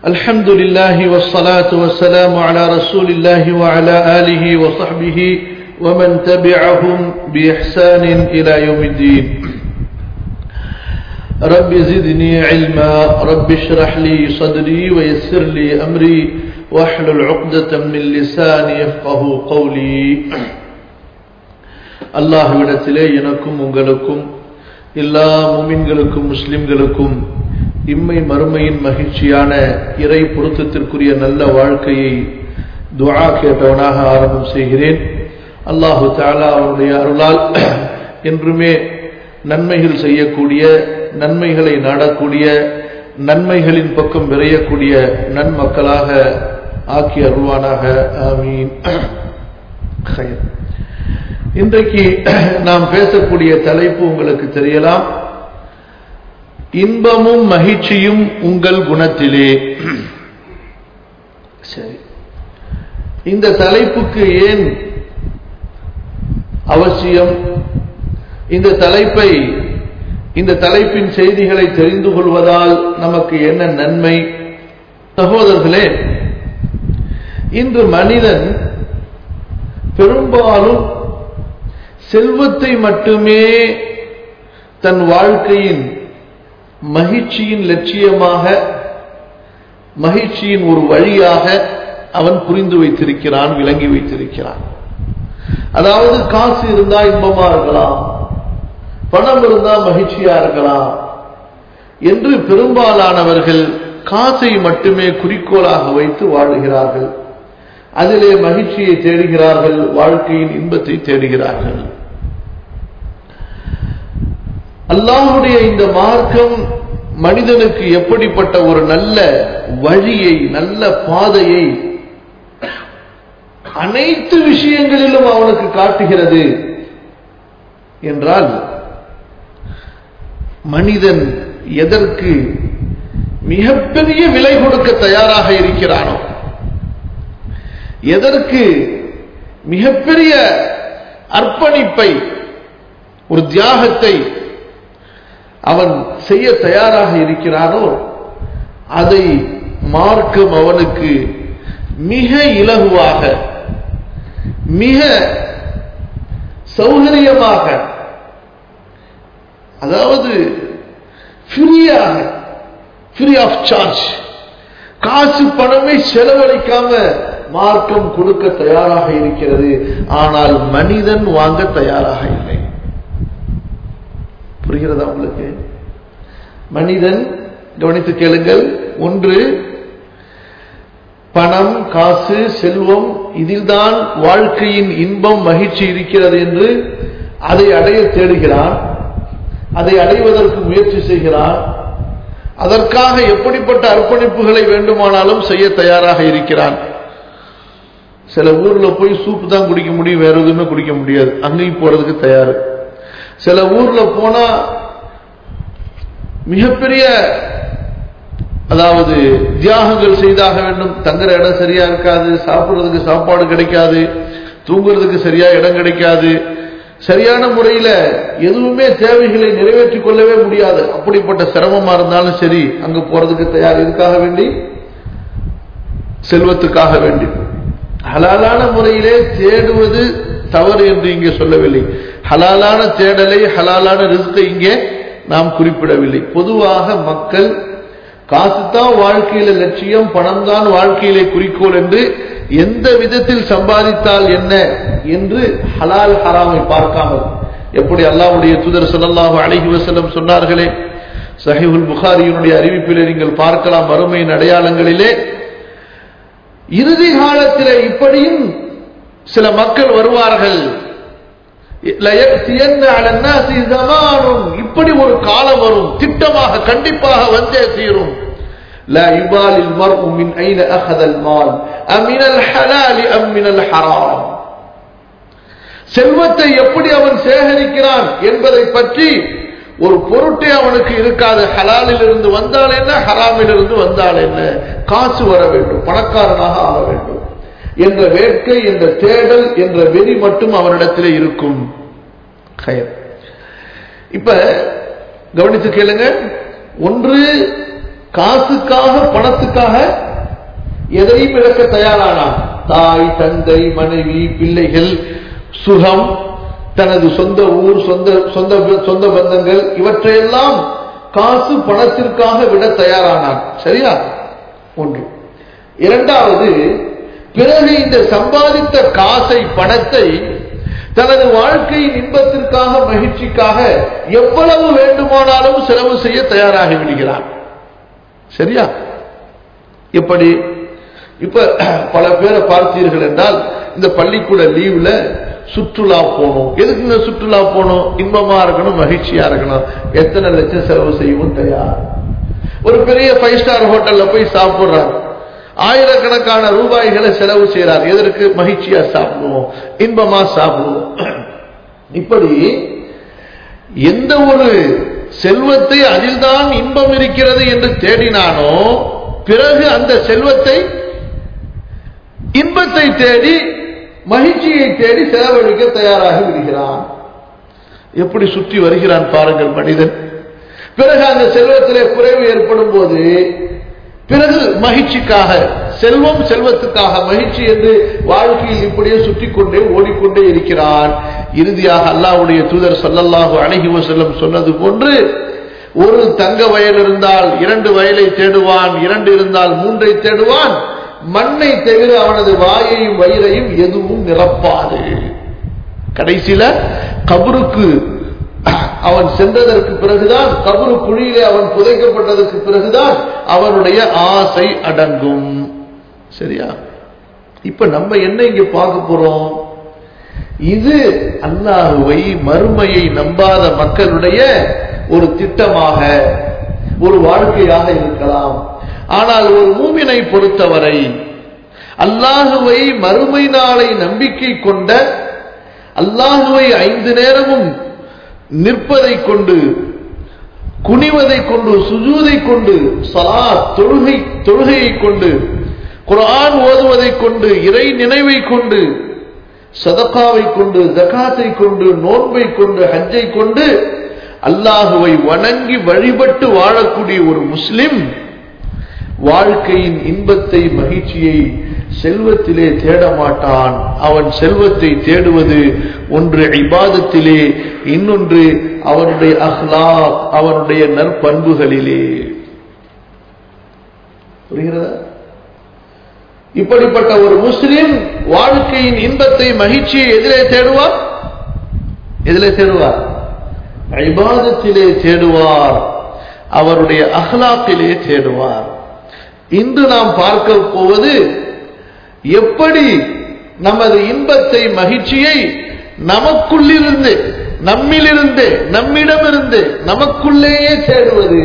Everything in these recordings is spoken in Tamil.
الحمد لله والصلاة والسلام على رسول الله وعلى آله وصحبه ومن تبعهم بإحسان إلى يوم الدين رب زدني علما رب اشرح لي صدري ويسر لي أمري واحلل عقدة من لساني يفقه قولي அல்லாஹ்விடத்திலே எனக்கும் உங்களுக்கும் எல்லா முமின்களுக்கும் முஸ்லிம்களுக்கும் இம்மை மறுமையின் மகிழ்ச்சியான இறை பொருத்தத்திற்குரிய நல்ல வாழ்க்கையை துஆ கேட்டவனாக ஆரம்பம் செய்கிறேன் அல்லாஹு தாலா அவருடைய அருளால் என்றுமே நன்மைகள் செய்யக்கூடிய நன்மைகளை நாடக்கூடிய நன்மைகளின் பக்கம் விரையக்கூடிய நன்மக்களாக ஆக்கி அருள்வானாக ஆமீன் கயர் இன்றைக்கு நாம் பேசக்கூடிய தலைப்பு உங்களுக்கு தெரியலாம் இன்பமும் மகிழ்ச்சியும் உங்கள் குணத்திலே சரி இந்த தலைப்புக்கு ஏன் அவசியம் இந்த தலைப்பை இந்த தலைப்பின் செய்திகளை தெரிந்து கொள்வதால் நமக்கு என்ன நன்மை சகோதரர்களே இன்று மனிதன் பெரும்பாலும் செல்வத்தை மட்டுமே தன் வாழ்க்கையின் மகிழ்ச்சியின் லட்சியமாக மகிழ்ச்சியின் ஒரு வழியாக அவன் புரிந்து வைத்திருக்கிறான் விளங்கி வைத்திருக்கிறான் அதாவது காசு இருந்தா இன்பமா இருக்கலாம் பணம் இருந்தா மகிழ்ச்சியா இருக்கலாம் என்று பெரும்பாலானவர்கள் காசை மட்டுமே குறிக்கோளாக வைத்து வாழுகிறார்கள் அதிலே மகிழ்ச்சியை தேடுகிறார்கள் வாழ்க்கையின் இன்பத்தை தேடுகிறார்கள் அல்லாஹுடைய இந்த மார்க்கம் மனிதனுக்கு எப்படிப்பட்ட ஒரு நல்ல வழியை நல்ல பாதையை அனைத்து விஷயங்களிலும் அவனுக்கு காட்டுகிறது என்றால் மனிதன் எதற்கு மிகப்பெரிய விலை கொடுக்க தயாராக இருக்கிறானோ எதற்கு மிகப்பெரிய அர்ப்பணிப்பை ஒரு தியாகத்தை அவன் செய்ய தயாராக இருக்கிறானோ அதை மார்க்கம் அவனுக்கு மிக இலகுவாக மிக சௌகரியமாக அதாவது ஃப்ரீயாக ஃப்ரீ ஆஃப் சார்ஜ் காசு பணமே செலவழிக்காம மார்க்கம் கொடுக்க தயாராக இருக்கிறது ஆனால் மனிதன் வாங்க தயாராக இல்லை புரிகிறதா உங்களுக்கு மனிதன் கவனித்து கேளுங்கள் ஒன்று பணம் காசு செல்வம் இதில்தான் வாழ்க்கையின் இன்பம் மகிழ்ச்சி இருக்கிறது என்று அதை அடைய தேடுகிறான் அதை அடைவதற்கு முயற்சி செய்கிறான் அதற்காக எப்படிப்பட்ட அர்ப்பணிப்புகளை வேண்டுமானாலும் செய்ய தயாராக இருக்கிறான் சில ஊர்ல போய் சூப்பு தான் குடிக்க முடியும் வேற எதுவுமே குடிக்க முடியாது அங்கேயும் போறதுக்கு தயார் சில ஊர்ல போனா மிகப்பெரிய அதாவது தியாகங்கள் செய்தாக வேண்டும் தங்குற இடம் சரியா இருக்காது சாப்பிடுறதுக்கு சாப்பாடு கிடைக்காது தூங்குறதுக்கு சரியா இடம் கிடைக்காது சரியான முறையில எதுவுமே தேவைகளை நிறைவேற்றிக் கொள்ளவே முடியாது அப்படிப்பட்ட சிரமமா இருந்தாலும் சரி அங்க போறதுக்கு தயார் இதுக்காக வேண்டி செல்வத்துக்காக வேண்டி ஹலாலான முறையிலே தேடுவது தவறு என்று இங்கே சொல்லவில்லை ஹலாலான தேடலை ஹலாலான ரிஸ்கை இங்கே நாம் குறிப்பிடவில்லை பொதுவாக மக்கள் காசு தான் வாழ்க்கையில லட்சியம் பணம் தான் வாழ்க்கையிலே குறிக்கோள் என்று எந்த விதத்தில் சம்பாதித்தால் என்ன என்று ஹலால் ஹராமை பார்க்காமல் எப்படி அல்லாவுடைய தூதர் சொல்லல்லாஹு அழகி வசலம் சொன்னார்களே சஹிபுல் புகாரியினுடைய அறிவிப்பிலே நீங்கள் பார்க்கலாம் வறுமையின் அடையாளங்களிலே இறுதி காலத்திலே இப்படியும் சில மக்கள் வருவார்கள் இப்படி ஒரு காலம் வரும் திட்டமாக கண்டிப்பாக வந்தே தீரும் لا يبالي المرء من أين أخذ المال أمن الحلال أم من الحرام செல்வத்தை எப்படி அவன் சேகரிக்கிறான் என்பதை பற்றி ஒரு பொருட்டே அவனுக்கு இருக்காது ஹலாலில் இருந்து வந்தால் என்ன ஹராமில் இருந்து வந்தால் என்ன காசு வர வேண்டும் பணக்காரனாக ஆக வேண்டும் என்ற வேட்கை என்ற தேடல் என்ற வெறி மட்டும் அவனிடத்திலே இருக்கும் இப்ப கவனித்து கேளுங்க ஒன்று காசுக்காக பணத்துக்காக எதையும் இழக்க தயாரானான் தாய் தந்தை மனைவி பிள்ளைகள் சுகம் தனது சொந்த ஊர் சொந்த சொந்த சொந்த பந்தங்கள் இவற்றையெல்லாம் காசு பணத்திற்காக விட தயாரானான் சரியா ஒன்று இரண்டாவது பிறகு இந்த சம்பாதித்த காசை பணத்தை தனது வாழ்க்கையின் இன்பத்திற்காக மகிழ்ச்சிக்காக எவ்வளவு வேண்டுமானாலும் செலவு செய்ய தயாராகி விடுகிறான் சரியா எப்படி இப்ப பல பேரை பார்த்தீர்கள் என்றால் இந்த பள்ளிக்கூட லீவ்ல சுற்றுலா போகணும் எதுக்கு இந்த சுற்றுலா போகணும் இன்பமா இருக்கணும் மகிழ்ச்சியா இருக்கணும் எத்தனை லட்சம் செலவு செய்யவும் தயார் ஒரு பெரிய ஃபைவ் ஸ்டார் ஹோட்டல்ல போய் சாப்பிடுறாரு ஆயிரக்கணக்கான ரூபாய்களை செலவு செய்யறார் எதற்கு மகிழ்ச்சியா சாப்பிடுவோம் இன்பமா சாப்பிடுவோம் இப்படி எந்த ஒரு செல்வத்தை அதில்தான் இன்பம் இருக்கிறது என்று தேடினானோ பிறகு அந்த செல்வத்தை இன்பத்தை தேடி மகிழ்ச்சியை தேடி செலவழிக்க தயாராகி விடுகிறான் எப்படி சுற்றி வருகிறான் பாருங்கள் மனிதன் பிறகு அந்த செல்வத்திலே குறைவு ஏற்படும் போது பிறகு மகிழ்ச்சிக்காக செல்வம் செல்வத்துக்காக மகிழ்ச்சி என்று வாழ்க்கையில் இப்படியே சுற்றி கொண்டே ஓடிக்கொண்டே இருக்கிறான் இறுதியாக அல்லாவுடைய தூதர் சொல்லல்லாஹு அழகி செல்லம் சொன்னது போன்று ஒரு தங்க வயல் இருந்தால் இரண்டு வயலை தேடுவான் இரண்டு இருந்தால் மூன்றை தேடுவான் மண்ணை தவிர அவனது வாயையும் வயிறையும் எதுவும் நிரப்பாது கடைசியில கபருக்கு அவன் சென்றதற்கு பிறகுதான் கபரு குழியிலே அவன் புதைக்கப்பட்டதற்கு பிறகுதான் அவனுடைய ஆசை அடங்கும் சரியா இப்ப நம்ம என்ன இங்க பார்க்க போறோம் இது அல்லாஹுவை மறுமையை நம்பாத மக்களுடைய ஒரு திட்டமாக ஒரு வாழ்க்கையாக இருக்கலாம் ஆனால் ஒரு மூமினை பொறுத்தவரை அல்லாஹுவை மறுமை நாளை நம்பிக்கை கொண்ட அல்லாஹுவை ஐந்து நேரமும் நிற்பதை கொண்டு குனிவதை கொண்டு சுஜூதை கொண்டு சலா தொழுகை தொழுகையை கொண்டு குரான் ஓதுவதை கொண்டு இறை நினைவை கொண்டு சதக்காவை கொண்டு ஜகாத்தை கொண்டு நோன்பை கொண்டு ஹஜ்ஜை கொண்டு அல்லாஹுவை வணங்கி வழிபட்டு வாழக்கூடிய ஒரு முஸ்லிம் வாழ்க்கையின் இன்பத்தை மகிழ்ச்சியை செல்வத்திலே தேட மாட்டான் அவன் செல்வத்தை தேடுவது ஒன்று இபாதத்திலே இன்னொன்று அவனுடைய அஹ்லாக் அவனுடைய நற்பண்புகளிலே புரிகிறதா இப்படிப்பட்ட ஒரு முஸ்லிம் வாழ்க்கையின் இன்பத்தை மகிழ்ச்சியை எதிலே தேடுவார் எதிலே தேடுவார் ஐபாதத்திலே தேடுவார் அவருடைய அஹ்லாக்கிலே தேடுவார் இன்று நாம் பார்க்க போவது எப்படி நமது இன்பத்தை மகிழ்ச்சியை நமக்குள்ளிருந்து நம்மிலிருந்து நம்மிடமிருந்து நமக்குள்ளேயே தேடுவது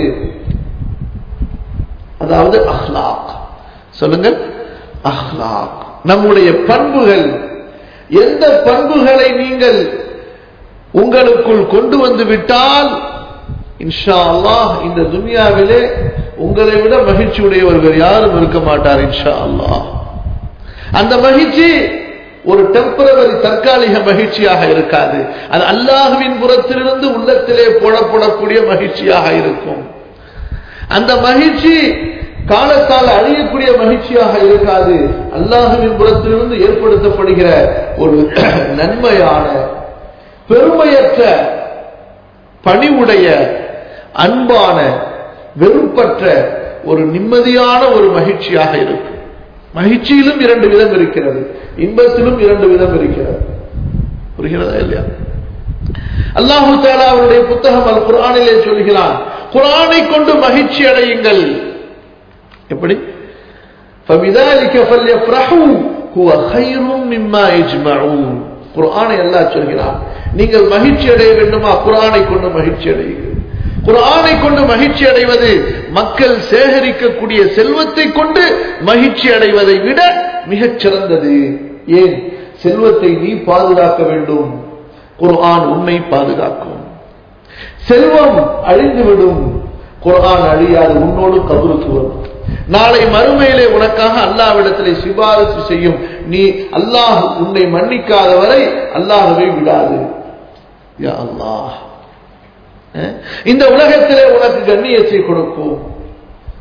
அதாவது அஹ்லாக் சொல்லுங்கள் அஹ்லாக் நம்முடைய பண்புகள் எந்த பண்புகளை நீங்கள் உங்களுக்குள் கொண்டு வந்து விட்டால் இன்ஷா அல்லாஹ் இந்த துனியாவிலே உங்களை விட மகிழ்ச்சி உடையவர்கள் யாரும் இருக்க மாட்டார் இன்ஷா அல்லாஹ் அந்த மகிழ்ச்சி ஒரு டெம்பரவரி தற்காலிக மகிழ்ச்சியாக இருக்காது அது அல்லாஹுவின் புறத்திலிருந்து உள்ளத்திலே போடப்படக்கூடிய மகிழ்ச்சியாக இருக்கும் அந்த மகிழ்ச்சி காலத்தால் அழியக்கூடிய மகிழ்ச்சியாக இருக்காது அல்லாஹுவின் புறத்திலிருந்து ஏற்படுத்தப்படுகிற ஒரு நன்மையான பெருமையற்ற பணிவுடைய அன்பான வெறுப்பற்ற ஒரு நிம்மதியான ஒரு மகிழ்ச்சியாக இருக்கும் மகிழ்ச்சியிலும் இரண்டு விதம் இருக்கிறது இன்பத்திலும் இரண்டு விதம் இருக்கிறது புரிகிறதா இல்லையா அல்லாஹு தாலா அவருடைய புத்தகம் அல் குரானிலே சொல்கிறான் குரானை கொண்டு மகிழ்ச்சி அடையுங்கள் எப்படி فبذلك فليفرحوا هو خير مما يجمعون குரானை அல்லாஹ் சொல்கிறான் நீங்கள் மகிழ்ச்சி அடைய வேண்டுமா குரானை கொண்டு மகிழ்ச்சி அடையுங்கள் குரானை கொண்டு மகிழ்ச்சி அடைவது மக்கள் சேகரிக்கக்கூடிய செல்வத்தை கொண்டு மகிழ்ச்சி அடைவதை விட மிகச் சிறந்தது ஏன் செல்வத்தை நீ பாதுகாக்க வேண்டும் குர்ஆன் உன்னை பாதுகாக்கும் செல்வம் அழிந்துவிடும் குர்ஆன் அழியாது உன்னோடு கபருக்கு வரும் நாளை மறுமையிலே உனக்காக அல்லாவிடத்திலே சிபாரிசு செய்யும் நீ அல்லாஹ் உன்னை மன்னிக்காத வரை அல்லாஹவை விடாது யா அல்லாஹ் இந்த உலகத்திலே உனக்கு கண்ணியத்தை கொடுக்கும்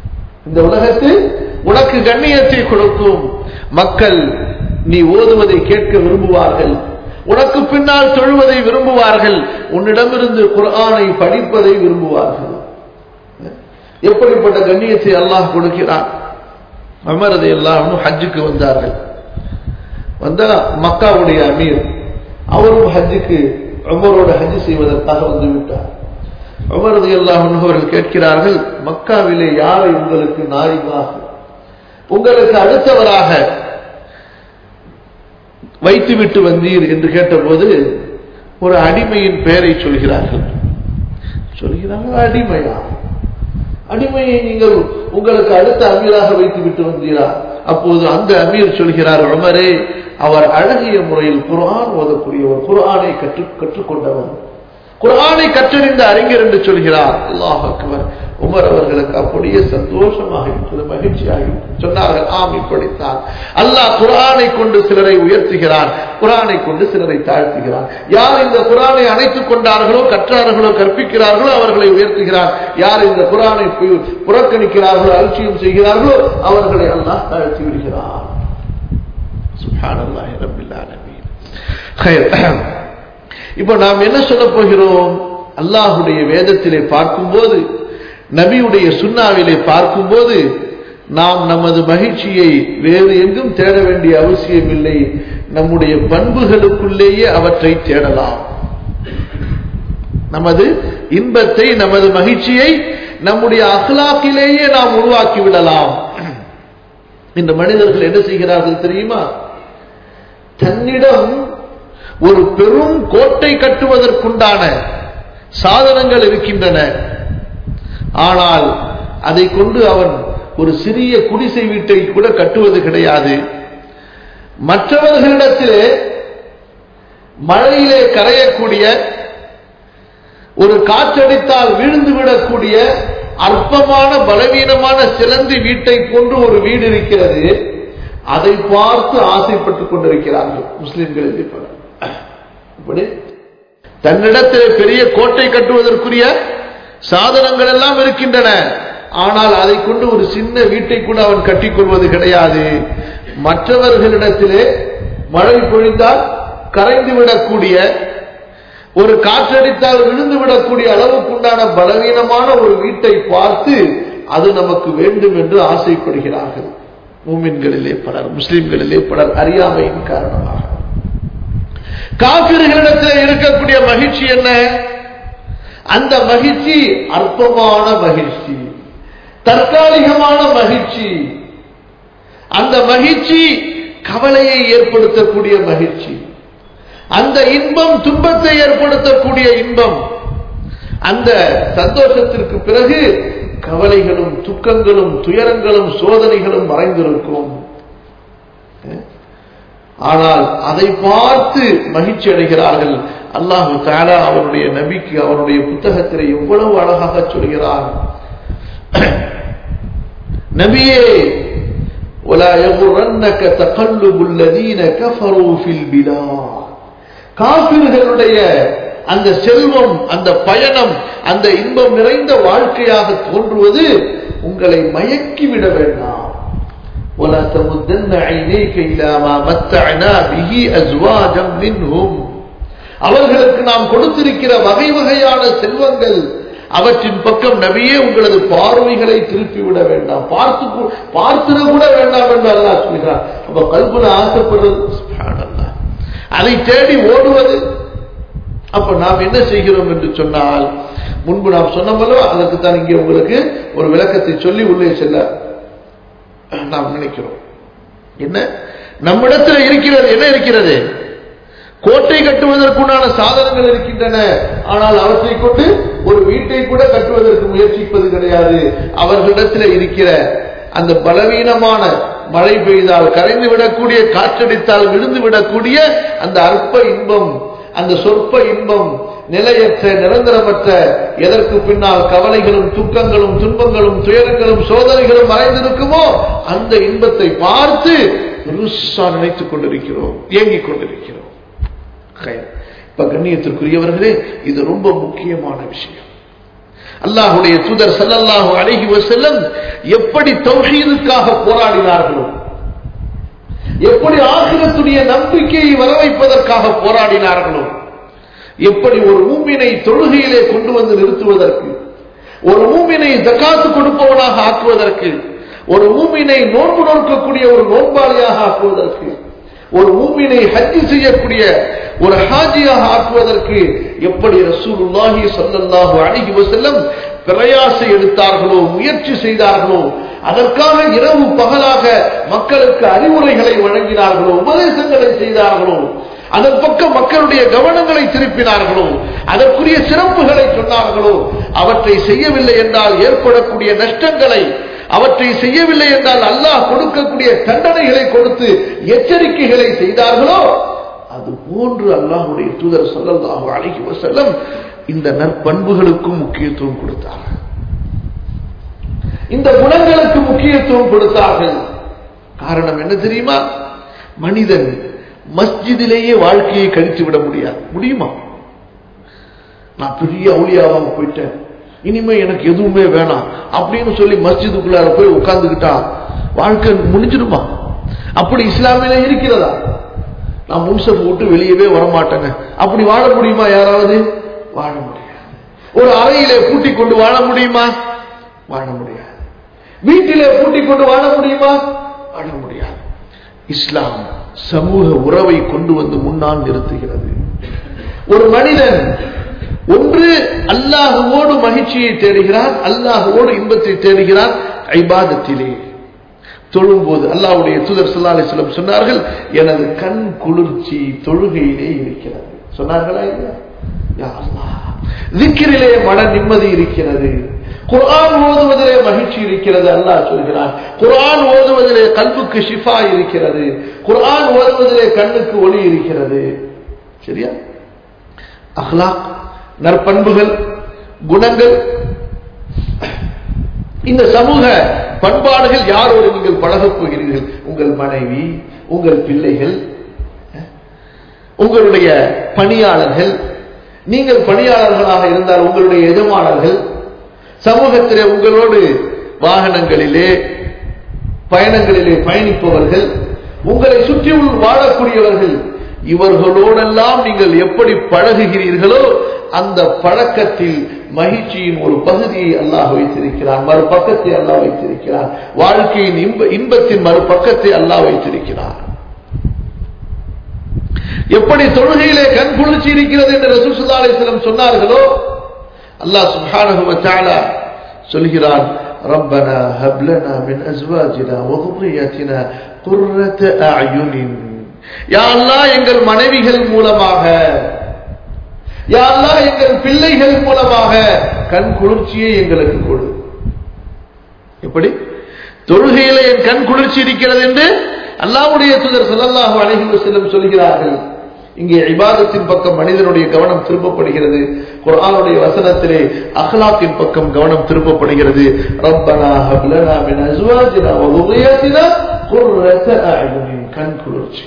இந்த உலகத்து உனக்கு கண்ணியத்தை கொடுக்கும் மக்கள் நீ ஓதுவதை கேட்க விரும்புவார்கள் உனக்கு பின்னால் தொழுவதை விரும்புவார்கள் உன்னிடமிருந்து குர்ஆனை படிப்பதை விரும்புவார்கள் எப்படிப்பட்ட கண்ணியத்தை அல்லாஹ் கொடுக்கிறான் அமரதை எல்லாம் ஹஜ்ஜுக்கு வந்தார்கள் வந்தா மக்காவுடைய அமீர் அவரும் ஹஜ்ஜுக்கு உமரோட ஹஜ் செய்வதற்காக வந்து விட்டார் உமரது எல்லாம் அவர்கள் கேட்கிறார்கள் மக்காவிலே யாரை உங்களுக்கு நாரிமாக உங்களுக்கு அடுத்தவராக வைத்துவிட்டு வந்தீர் என்று கேட்டபோது ஒரு அடிமையின் பெயரை சொல்கிறார்கள் சொல்கிறார்கள் அடிமையா அடிமையை நீங்கள் உங்களுக்கு அடுத்த அமீராக வைத்து விட்டு வந்தீரா அப்போது அந்த அமீர் சொல்கிறார் உமரே அவர் அழகிய முறையில் குர்ஆன் ஓதக்கூடியவர் குர்ஆனை கற்று கற்றுக்கொண்டவர் குர்ஆனை கற்றறிந்த அறிஞர் என்று சொல்கிறார் அல்லாஹ் அக்பர் உமர் அவர்களுக்கு அப்படியே சந்தோஷமாக இருக்கிறது மகிழ்ச்சியாக இருக்கிறது. சொன்னார்கள் ஆம் இப்படித்தான் அல்லாஹ் குர்ஆனை கொண்டு சிலரை உயர்த்துகிறான் குர்ஆனை கொண்டு சிலரை தாழ்த்துகிறான் யார் இந்த குர்ஆனை அணைத்துக் கொண்டார்களோ கற்றார்களோ கற்பிக்கிறார்களோ அவர்களை உயர்த்துகிறான் யார் இந்த குர்ஆனை பு- புறக்கணிக்கிறார்களோ அலட்சியம் செய்கிறார்களோ அவர்களை அல்லாஹ் தாழ்த்தி விடுகிறான் சுப்ஹானல்லாஹி ரப்பில் ஆலமீன் ஹைர். இப்போ நாம் என்ன சொல்ல போகிறோம் அல்லாஹுடைய வேதத்திலே பார்க்கும்போது நபியுடைய சுன்னாவிலே பார்க்கும்போது நாம் நமது மகிழ்ச்சியை வேறு எங்கும் தேட வேண்டிய அவசியம் இல்லை நம்முடைய பண்புகளுக்குள்ளேயே அவற்றை தேடலாம் நமது இன்பத்தை நமது மகிழ்ச்சியை நம்முடைய அகலாக்கிலேயே நாம் உருவாக்கி விடலாம் இந்த மனிதர்கள் என்ன செய்கிறார்கள் தெரியுமா தன்னிடம் ஒரு பெரும் கோட்டை கட்டுவதற்குண்டான சாதனங்கள் இருக்கின்றன ஆனால் அதை கொண்டு அவன் ஒரு சிறிய குடிசை வீட்டை கூட கட்டுவது கிடையாது மற்றவர்களிடத்திலே மழையிலே கரையக்கூடிய ஒரு காற்றடித்தால் விழுந்து விடக்கூடிய அற்பமான பலவீனமான சிலந்தி வீட்டை போன்று ஒரு வீடு இருக்கிறது அதை பார்த்து ஆசைப்பட்டுக் கொண்டிருக்கிறார்கள் முஸ்லிம்களில் பலர் இப்படி தன்னிடத்தில் பெரிய கோட்டை கட்டுவதற்குரிய சாதனங்கள் எல்லாம் இருக்கின்றன ஆனால் அதை கொண்டு ஒரு சின்ன வீட்டை கூட அவன் கட்டிக்கொள்வது கிடையாது மற்றவர்களிடத்திலே மழை பொழிந்தால் கரைந்து விடக்கூடிய ஒரு காற்றடித்தால் விழுந்து விடக்கூடிய அளவுக்குண்டான பலவீனமான ஒரு வீட்டை பார்த்து அது நமக்கு வேண்டும் என்று ஆசைப்படுகிறார்கள் மூமின்களிலே பலர் முஸ்லிம்களிலே பலர் அறியாமையின் காரணமாக காபிர்களிடத்தில் இருக்கக்கூடிய மகிழ்ச்சி என்ன அந்த மகிழ்ச்சி அற்பமான மகிழ்ச்சி தற்காலிகமான மகிழ்ச்சி அந்த மகிழ்ச்சி கவலையை ஏற்படுத்தக்கூடிய மகிழ்ச்சி அந்த இன்பம் துன்பத்தை ஏற்படுத்தக்கூடிய இன்பம் அந்த சந்தோஷத்திற்கு பிறகு கவலைகளும் துக்கங்களும் துயரங்களும் சோதனைகளும் மறைந்திருக்கும் ஆனால் அதை பார்த்து மகிழ்ச்சி அடைகிறார்கள் அல்லாஹு தாலா அவருடைய நபிக்கு அவருடைய புத்தகத்தில் எவ்வளவு அழகாக சொல்கிறார் நபியே ولا يغرنك تقلب الذين كفروا في البلاد காபிர்களுடைய அந்த செல்வம் அந்த பயணம் அந்த இன்பம் நிறைந்த வாழ்க்கையாக தோன்றுவது உங்களை மயக்கிவிட வேண்டாம் ولا تمدن عينيك الى ما متعنا به ازواجا منهم அவர்களுக்கு நாம் கொடுத்திருக்கிற வகை வகையான செல்வங்கள் அவற்றின் பக்கம் நபியே உங்களது பார்வைகளை திருப்பி விட வேண்டாம் பார்த்து பார்த்திட கூட வேண்டாம் என்று அல்லாஹ் சொல்கிறார் அப்ப கல்புல ஆசைப்படுறது சுப்ஹானல்லாஹ். அதை தேடி ஓடுவது அப்ப நாம் என்ன செய்கிறோம் என்று சொன்னால் முன்பு நாம் சொன்னோமல்லோ அதற்கு தான் இங்கே உங்களுக்கு ஒரு விளக்கத்தை சொல்லி உள்ளே செல்ல நாம் நினைக்கிறோம் என்ன நம்மிடத்தில் இருக்கிறது என்ன இருக்கிறது கோட்டை கட்டுவதற்குண்டான சாதனங்கள் இருக்கின்றன ஆனால் அவற்றை கொண்டு ஒரு வீட்டை கூட கட்டுவதற்கு முயற்சிப்பது கிடையாது அவர்களிடத்தில் இருக்கிற அந்த பலவீனமான மழை பெய்தால் கரைந்து விடக்கூடிய காற்றடித்தால் விழுந்து விடக்கூடிய அந்த அற்ப இன்பம் அந்த சொற்ப இன்பம் நிலையற்ற நிரந்தரமற்ற எதற்கு பின்னால் கவலைகளும் துக்கங்களும் துன்பங்களும் துயரங்களும் சோதனைகளும் மறைந்திருக்குமோ அந்த இன்பத்தை பார்த்து ருசா நினைத்துக் கொண்டிருக்கிறோம் இயங்கிக் கொண்டிருக்கிறோம் ஹைர். இப்ப கண்ணியத்திற்குரியவர்களே இது ரொம்ப முக்கியமான விஷயம் அல்லாஹுடைய தூதர் ஸல்லல்லாஹு அலைஹி வஸல்லம் எப்படி தௌஹீதுக்காக போராடினார்களோ எப்படி ஆகிரத்துடைய நம்பிக்கையை வரவைப்பதற்காக போராடினார்களோ எப்படி ஒரு மூமினை தொழுகையிலே கொண்டு வந்து நிறுத்துவதற்கு ஒரு மூமினை ஜக்காத்து கொடுப்பவனாக ஆக்குவதற்கு ஒரு மூமினை நோன்பு நோக்கக்கூடிய ஒரு நோன்பாளியாக ஆக்குவதற்கு ஒரு மூமினை ஹஜ்ஜி செய்யக்கூடிய ஒரு ஹாஜியாக ஆக்குவதற்கு எப்படி ரசூலுல்லாஹி ஸல்லல்லாஹு அலைஹி வஸல்லம் பிரயாசை எடுத்தார்களோ முயற்சி செய்தார்களோ அதற்காக இரவு பகலாக மக்களுக்கு அறிவுரைகளை வழங்கினார்களோ உபதேசங்களை செய்தார்களோ அதன் பக்கம் மக்களுடைய கவனங்களை திருப்பினார்களோ அதற்குரிய சிறப்புகளை சொன்னார்களோ அவற்றை செய்யவில்லை என்றால் ஏற்படக்கூடிய நஷ்டங்களை அவற்றை செய்யவில்லை என்றால் அல்லாஹ் கொடுக்கக்கூடிய தண்டனைகளை கொடுத்து எச்சரிக்கைகளை செய்தார்களோ அது போன்று அல்லாஹுடைய தூதர் சொல்லல்லாஹு அலைஹி வஸல்லம் இந்த நற்பண்புகளுக்கும் முக்கியத்துவம் கொடுத்தார்கள் இந்த குணங்களுக்கு முக்கியத்துவம் கொடுத்தார்கள் காரணம் என்ன தெரியுமா மனிதன் மஸ்ஜிதிலேயே வாழ்க்கையை கழித்து விட முடியாது முடியுமா நான் பெரிய அவுளியாவாக போயிட்டேன் இனிமே எனக்கு எதுவுமே வேணாம் அப்படின்னு சொல்லி மஸ்ஜிதுக்குள்ளார போய் உட்கார்ந்துக்கிட்டா வாழ்க்கை முடிஞ்சிடுமா அப்படி இஸ்லாமில இருக்கிறதா நான் முன்சப் விட்டு வெளியவே வரமாட்டேங்க அப்படி வாழ முடியுமா யாராவது வாழ முடியாது ஒரு அறையிலே பூட்டிக் கொண்டு வாழ முடியுமா வாழ முடியாது வீட்டிலே பூட்டிக் கொண்டு வாழ முடியுமா வாழ முடியாது இஸ்லாம் சமூக உறவை கொண்டு வந்து முன்னால் நிறுத்துகிறது ஒரு மனிதன் ஒன்று அல்லாஹுவோடு மகிழ்ச்சியை தேடுகிறான் அல்லாஹுவோடு இன்பத்தை தேடுகிறான் ஐபாதத்திலே தொழும்போது அல்லாஹ்வுடைய தூதர் ஸல்லல்லாஹு அலைஹி வஸல்லம் சொன்னார்கள் எனது கண் குளிர்ச்சி தொழுகையிலே இருக்கிறது சொன்னார்களா இல்லையா யா அல்லாஹ் திக்ரிலே மன நிம்மதி இருக்கிறது குர்ஆன் ஓதுவதிலே மகிழ்ச்சி இருக்கிறது அல்லாஹ் சொல்கிறான் குர்ஆன் ஓதுவதிலே கல்புக்கு ஷிஃபா இருக்கிறது குர்ஆன் ஓதுவதிலே கண்ணுக்கு ஒளி இருக்கிறது சரியா அஹ்லாக் நற்பண்புகள் குணங்கள் இந்த சமூக பண்பாடுகள் யாரோடு நீங்கள் பழகப் போகிறீர்கள் உங்கள் மனைவி உங்கள் பிள்ளைகள் உங்களுடைய பணியாளர்கள் நீங்கள் பணியாளர்களாக இருந்தால் உங்களுடைய எஜமானர்கள் சமூகத்திலே உங்களோடு வாகனங்களிலே பயணங்களிலே பயணிப்பவர்கள் உங்களை சுற்றி வாழக்கூடியவர்கள் இவர்களோடெல்லாம் நீங்கள் எப்படி பழகுகிறீர்களோ அந்த பழக்கத்தில் மகிழ்ச்சியின் ஒரு பகுதியை அல்லாஹ் வைத்திருக்கிறார் மறுபக்கத்தை அல்லாஹ் வைத்திருக்கிறார் வாழ்க்கையின் இன்ப இன்பத்தின் மறுபக்கத்தை அல்லாஹ் வைத்திருக்கிறார் எப்படி தொழுகையிலே கண் குளிர்ச்சி இருக்கிறது என்று ரசூல் ஸல்லல்லாஹு அலைஹி வஸல்லம் சொன்னார்களோ அல்லாஹ் சுப்ஹானஹு வ தஆலா சொல்கிறான் ربنا هب لنا من ازواجنا وذرياتنا قرة اعين யா அல்லாஹ் எங்கள் மனைவிகள் மூலமாக யா அல்லாஹ் எங்கள் பிள்ளைகள் மூலமாக கண் குளிர்ச்சியை எங்களுக்கு கொடு எப்படி தொழுகையில என் கண் குளிர்ச்சி இருக்கிறது என்று அல்லாஹ்வுடைய தூதர் ஸல்லல்லாஹு அலைஹி வஸல்லம் சொல்கிறார்கள் இங்கே இபாதத்தின் பக்கம் மனிதனுடைய கவனம் திருப்பப்படுகிறது குர்ஆனுடைய வசனத்திலே அஹ்லாக்கின் பக்கம் கவனம் திருப்பப்படுகிறது ரப்பனா ஹப் லனா மின் அஸ்வாஜினா வ ذُرِّيَّتِنَا قُرَّةَ أَعْيُنٍ கண் குளிர்ச்சி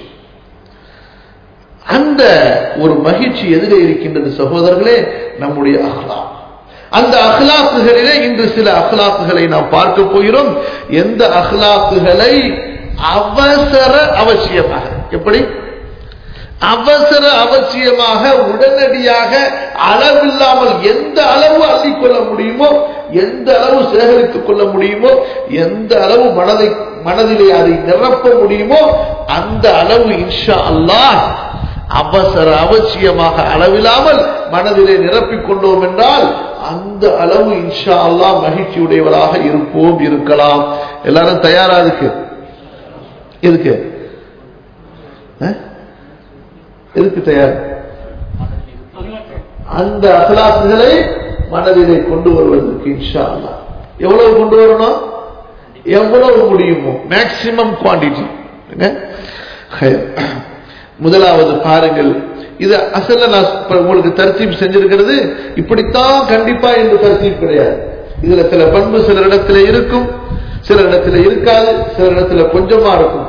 அந்த ஒரு மகிழ்ச்சி எதிரே இருக்கின்றது சகோதரர்களே நம்முடைய அஹ்லா அந்த அஹ்லாக்குகளிலே இன்று சில அஹ்லாக்குகளை நாம் பார்க்க போகிறோம் எந்த அஹ்லாக்குகளை அவசர அவசியமாக எப்படி அவசர அவசியமாக உடனடியாக அளவில்லாமல் எந்த அளவு அள்ளிக்கொள்ள முடியுமோ எந்த அளவு சேகரித்துக் கொள்ள முடியுமோ எந்த அளவு மனதை மனதிலே அதை நிரப்ப முடியுமோ அந்த அளவு இன்ஷா அல்லாஹ் அவசர அவசியமாக அளவில்லாமல் மனதிலே நிரப்பிக் கொண்டோம் என்றால் அந்த அளவு இன்ஷா அல்லாஹ் மகிழ்ச்சியுடையவராக இருப்போம் இருக்கலாம் எல்லாரும் தயாரா இருக்கு எதுக்கு எதுக்கு தயார் அந்த அகலாக்குகளை மனதிலே கொண்டு வருவதற்கு இன்ஷா அல்லா எவ்வளவு கொண்டு வரணும் எவ்வளவு முடியுமோ மேக்சிமம் குவான்டிட்டி முதலாவது பாருங்கள் இது அசல நான் உங்களுக்கு தர்த்தீப் செஞ்சிருக்கிறது இப்படித்தான் கண்டிப்பா என்று தர்த்தீப் கிடையாது இதுல சில பண்பு சில இடத்துல இருக்கும் சில இடத்துல இருக்காது சில இடத்துல கொஞ்சமா இருக்கும்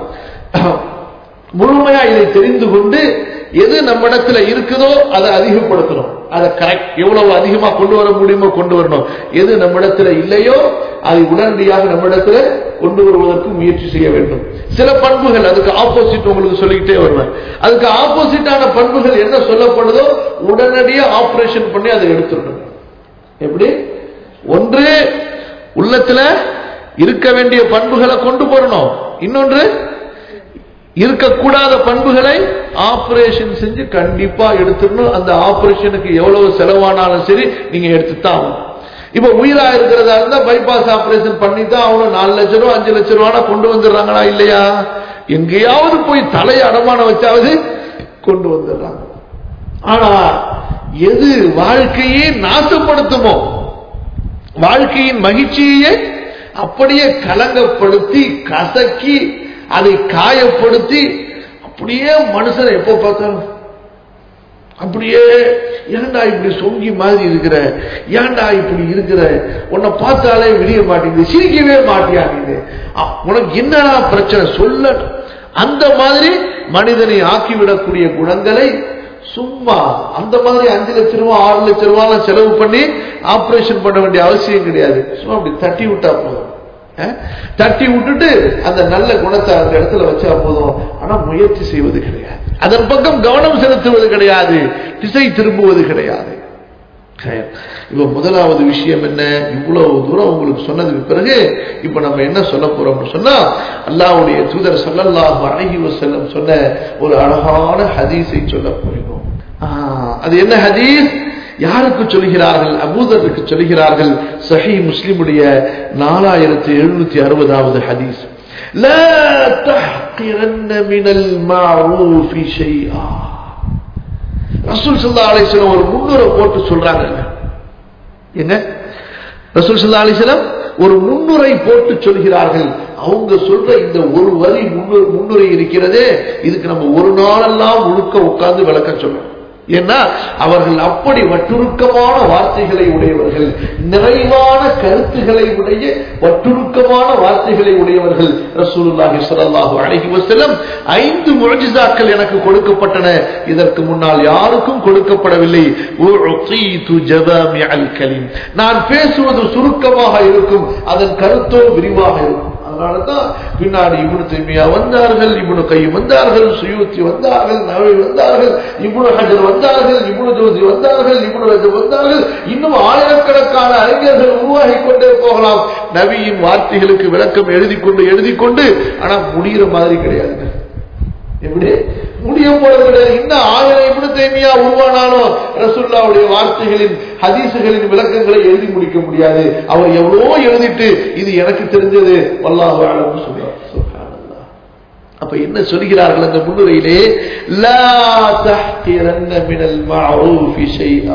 முழுமையா இதை தெரிந்து கொண்டு எது நம்ம இடத்துல இருக்குதோ அதை அதிகப்படுத்தணும் அதை கரெக்ட் எவ்வளவு அதிகமா கொண்டு வர முடியுமோ கொண்டு வரணும் எது நம்மிடத்துல இல்லையோ அதை உடனடியாக நம்மிடத்துல கொண்டு வருவதற்கு முயற்சி செய்ய வேண்டும் சில பண்புகள் அதுக்கு ஆப்போசிட் உங்களுக்கு சொல்லிக்கிட்டே வருவேன் அதுக்கு ஆப்போசிட்டான பண்புகள் என்ன சொல்லப்படுதோ உடனடியா ஆபரேஷன் பண்ணி அதை எடுத்துடணும் எப்படி ஒன்று உள்ளத்துல இருக்க வேண்டிய பண்புகளை கொண்டு போறணும் இன்னொன்று இருக்கக்கூடாத பண்புகளை ஆபரேஷன் செஞ்சு கண்டிப்பா எடுத்துடணும் அந்த ஆபரேஷனுக்கு எவ்வளவு செலவானாலும் சரி நீங்க எடுத்துத்தான் ஆகணும் இப்ப உயிரா இருக்கிறதா இருந்தா பைபாஸ் ஆபரேஷன் பண்ணி தான் அவனும் நாலு லட்சம் ரூபா அஞ்சு லட்சம் ரூபா கொண்டு வந்துடுறாங்களா இல்லையா எங்கேயாவது போய் தலையை அடமானம் வச்சாவது கொண்டு வந்துடுறாங்க ஆனா எது வாழ்க்கையை நாசப்படுத்துமோ வாழ்க்கையின் மகிழ்ச்சியை அப்படியே கலங்கப்படுத்தி கசக்கி அதை காயப்படுத்தி அப்படியே மனுஷனை எப்போ பார்த்தாலும் அப்படியே ஏன்டா இப்படி சொங்கி மாதிரி இருக்கிற ஏன்டா இப்படி இருக்கிற உன்னை பார்த்தாலே விடிய மாட்டேங்குது சிரிக்கவே மாட்டியாங்க உனக்கு என்னடா பிரச்சனை சொல்ல அந்த மாதிரி மனிதனை ஆக்கிவிடக்கூடிய குணங்களை சும்மா அந்த மாதிரி அஞ்சு லட்சம் ரூபா ஆறு லட்சம் ரூபாய் செலவு பண்ணி ஆபரேஷன் பண்ண வேண்டிய அவசியம் கிடையாது சும்மா அப்படி தட்டி விட்டா போதும் தட்டி விட்டுட்டு அந்த நல்ல குணத்தை அந்த இடத்துல வச்சா போதும் ஆனா முயற்சி செய்வது கிடையாது அதன் பக்கம் கவனம் செலுத்துவது கிடையாது திசை திரும்புவது கிடையாது இப்ப முதலாவது விஷயம் என்ன இவ்வளவு தூரம் உங்களுக்கு சொன்னதுக்கு பிறகு இப்ப நம்ம என்ன சொல்ல போறோம்னு சொன்னா அல்லாவுடைய தூதர் சொல்லல்லாஹு அழகி செல்லம் சொன்ன ஒரு அழகான ஹதீஸை சொல்ல போகிறோம் அது என்ன ஹதீஸ் யாருக்கு சொல்கிறார்கள் அபூதருக்கு சொல்கிறார்கள் சஹி முஸ்லிமுடைய நாலாயிரத்தி எழுநூத்தி அறுபதாவது ஹதீஸ் لا تحقرن من المعروف شيئا ரசூல் சல்லா அலிஸ்லாம் ஒரு முன்னுரை போட்டு சொல்றாங்க என்ன ரசூல் சல்லா அலிஸ்லாம் ஒரு முன்னுரை போட்டு சொல்கிறார்கள் அவங்க சொல்ற இந்த ஒரு வரி முன்னுரை இருக்கிறதே இதுக்கு நம்ம ஒரு நாளெல்லாம் முழுக்க உட்கார்ந்து விளக்க சொல்லணும் ஏன்னா அவர்கள் அப்படி வட்டுருக்கமான வார்த்தைகளை உடையவர்கள் நிறைவான கருத்துக்களை உடைய வட்டுருக்கமான வார்த்தைகளை உடையவர்கள் ரசூலுல்லாஹி ஸல்லல்லாஹு அலைஹி வஸல்லம் ஐந்து முஅஜிசாக்கள் எனக்கு கொடுக்கப்பட்டன இதற்கு முன்னால் யாருக்கும் கொடுக்கப்படவில்லை உஅதீது ஜவாமிஅல் கலீம் நான் பேசுவது சுருக்கமாக இருக்கும் அதன் கருத்தோ விரிவாக இருக்கும் அதனாலதான் பின்னாடி இபுனு தைமியா வந்தார்கள் இபுனு கை வந்தார்கள் சுயூத்தி வந்தார்கள் நவை வந்தார்கள் இபுனு ஹஜர் வந்தார்கள் இபுனு ஜோதி வந்தார்கள் இபுனு ரஜப் வந்தார்கள் இன்னும் ஆயிரக்கணக்கான அறிஞர்கள் உருவாகி கொண்டே போகலாம் நபியின் வார்த்தைகளுக்கு விளக்கம் எழுதி கொண்டு எழுதி கொண்டு ஆனா முடிகிற மாதிரி கிடையாது எப்படி முடிய போறது கிடையாது இன்னும் ஆயிரம் இப்படி தேமியா உருவானாலும் ரசுல்லாவுடைய வார்த்தைகளின் ஹதீசுகளின் விளக்கங்களை எழுதி முடிக்க முடியாது அவர் எவ்வளவோ எழுதிட்டு இது எனக்கு தெரிஞ்சது வல்லாஹு ஆலம் சொல்றார் அப்ப என்ன சொல்கிறார்கள் அந்த முன்னுரையிலே லா தஹ்கிரன்ன மினல் மஅரூஃபி ஷைஆ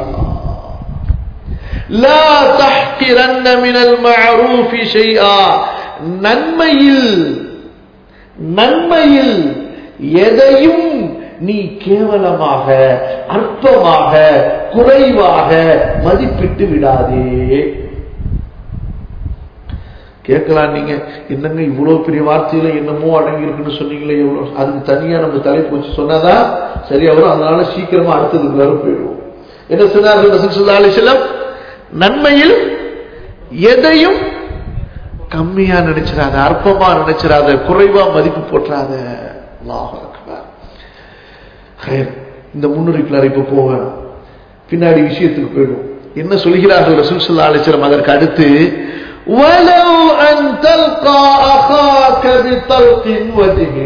லா தஹ்கிரன்ன மினல் மஅரூஃபி ஷைஆ நன்மையில் நன்மையில் எதையும் நீ கேவலமாக அற்பமாக குறைவாக மதிப்பிட்டு விடாதே கேட்கலாம் நீங்க என்னங்க இவ்வளவு பெரிய வார்த்தையில என்னமோ அடங்கி இருக்குன்னு சொன்னீங்களே எவ்வளவு அதுக்கு தனியா நம்ம தலைப்பு வச்சு சொன்னாதான் சரியா வரும் அதனால சீக்கிரமா அடுத்ததுக்கு வேற போயிடுவோம் என்ன சொன்னார்கள் ரசூல் ஸல்லல்லாஹு அலைஹி வஸல்லம் நன்மையில் எதையும் கம்மியா நினைச்சிடாத அற்பமா நினைச்சிடாத குறைவா மதிப்பு போட்டுறாத அல்லாஹ் அக்பர் ஹைர். இந்த முன்னுரைக்குள்ளார இப்ப போக பின்னாடி விஷயத்துக்கு போயிடும் என்ன சொல்கிறார்கள் ரசூல் ஸல்லல்லாஹு அலைஹி வஸல்லம் அதற்கு அடுத்து ولو أن تلقى أخاك بطلق وجه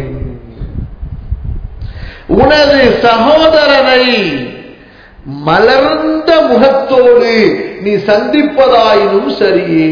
உனது சகோதரனை மலர்ந்த முகத்தோடு நீ சந்திப்பதாயினும் சரியே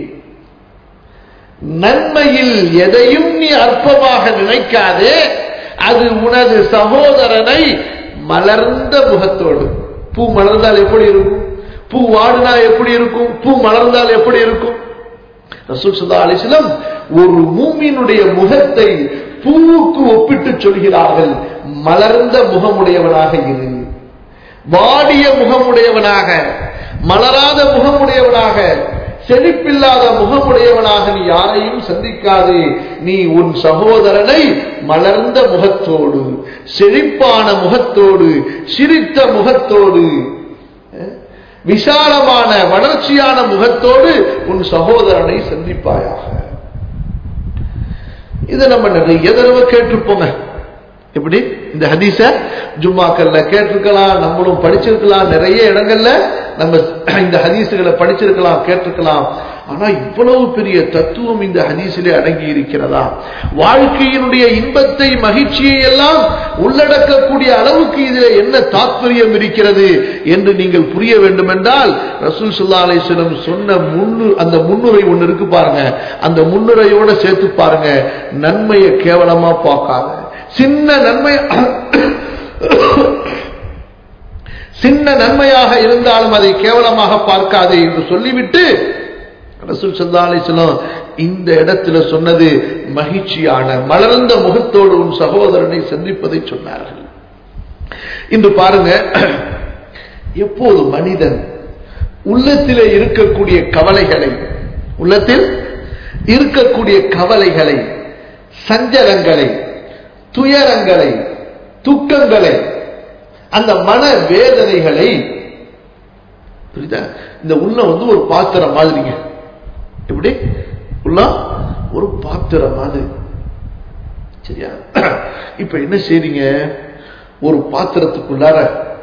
நன்மையில் எதையும் நீ அற்பமாக நினைக்காதே அது உனது சகோதரனை மலர்ந்த முகத்தோடு பூ மலர்ந்தால் எப்படி இருக்கும் பூ வாடினால் எப்படி இருக்கும் பூ மலர்ந்தால் எப்படி இருக்கும் ரசூல் சுல்லா அலிஸ்லம் ஒரு மூமியினுடைய முகத்தை பூவுக்கு ஒப்பிட்டு சொல்கிறார்கள் மலர்ந்த முகமுடையவனாக இரு வாடிய முகமுடையவனாக மலராத முகமுடையவனாக செழிப்பில்லாத முகமுடையவனாக நீ யாரையும் சந்திக்காதே நீ உன் சகோதரனை மலர்ந்த முகத்தோடு செழிப்பான முகத்தோடு சிரித்த முகத்தோடு விசாலமான வளர்ச்சியான முகத்தோடு உன் சகோதரனை சந்திப்பாயாக இதை நம்ம நிறைய தடவை கேட்டிருப்போங்க எப்படி இந்த ஹதீஸ ஜும்மாக்கள்ல கேட்டிருக்கலாம் நம்மளும் படிச்சிருக்கலாம் நிறைய இடங்கள்ல நம்ம இந்த ஹதீஸுகளை படிச்சிருக்கலாம் கேட்டிருக்கலாம் ஆனா இவ்வளவு பெரிய தத்துவம் இந்த ஹதீஸிலே அடங்கி இருக்கிறதா வாழ்க்கையினுடைய இன்பத்தை மகிழ்ச்சியை எல்லாம் உள்ளடக்கக்கூடிய அளவுக்கு இதில் என்ன தாத்பரியம் இருக்கிறது என்று நீங்கள் புரிய வேண்டும் என்றால் ரசூல் சுல்லா அலிஸ்லம் சொன்ன முன்னு அந்த முன்னுரை ஒன்று இருக்கு பாருங்க அந்த முன்னுரையோட சேர்த்து பாருங்க நன்மையை கேவலமா பார்க்காத சின்ன நன்மை சின்ன நன்மையாக இருந்தாலும் அதை கேவலமாக பார்க்காதே என்று சொல்லிவிட்டு ரசூல் சல்லா அலிஸ்லாம் இந்த இடத்துல சொன்னது மகிழ்ச்சியான மலர்ந்த முகத்தோடு உன் சகோதரனை சந்திப்பதை சொன்னார்கள் இன்று பாருங்க எப்போது மனிதன் உள்ளத்திலே இருக்கக்கூடிய கவலைகளை உள்ளத்தில் இருக்கக்கூடிய கவலைகளை சஞ்சலங்களை துயரங்களை துக்கங்களை அந்த மன வேதனைகளை புரியுதா இந்த உள்ள வந்து ஒரு பாத்திரம் மாதிரிங்க எப்படி உள்ள ஒரு பாத்திரம் மாதிரி சரியா இப்ப என்ன செய்றீங்க ஒரு பாத்திரத்துக்குள்ளார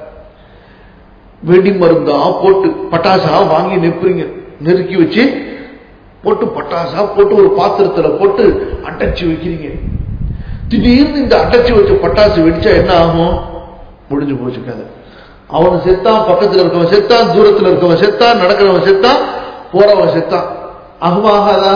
வெடி மருந்தா போட்டு பட்டாசா வாங்கி நிற்பீங்க நெருக்கி வச்சு போட்டு பட்டாசா போட்டு ஒரு பாத்திரத்துல போட்டு அடைச்சு வைக்கிறீங்க திடீர்னு இந்த அடைச்சு வச்ச பட்டாசு வெடிச்சா என்ன ஆகும் முடிஞ்சு போச்சு கதை அவன் செத்தான் பக்கத்துல இருக்கவன் செத்தான் தூரத்துல இருக்கவன் செத்தான் நடக்கிறவன் செத்தான் போறவன் செத்தான் ஆகுமா ஆகாதா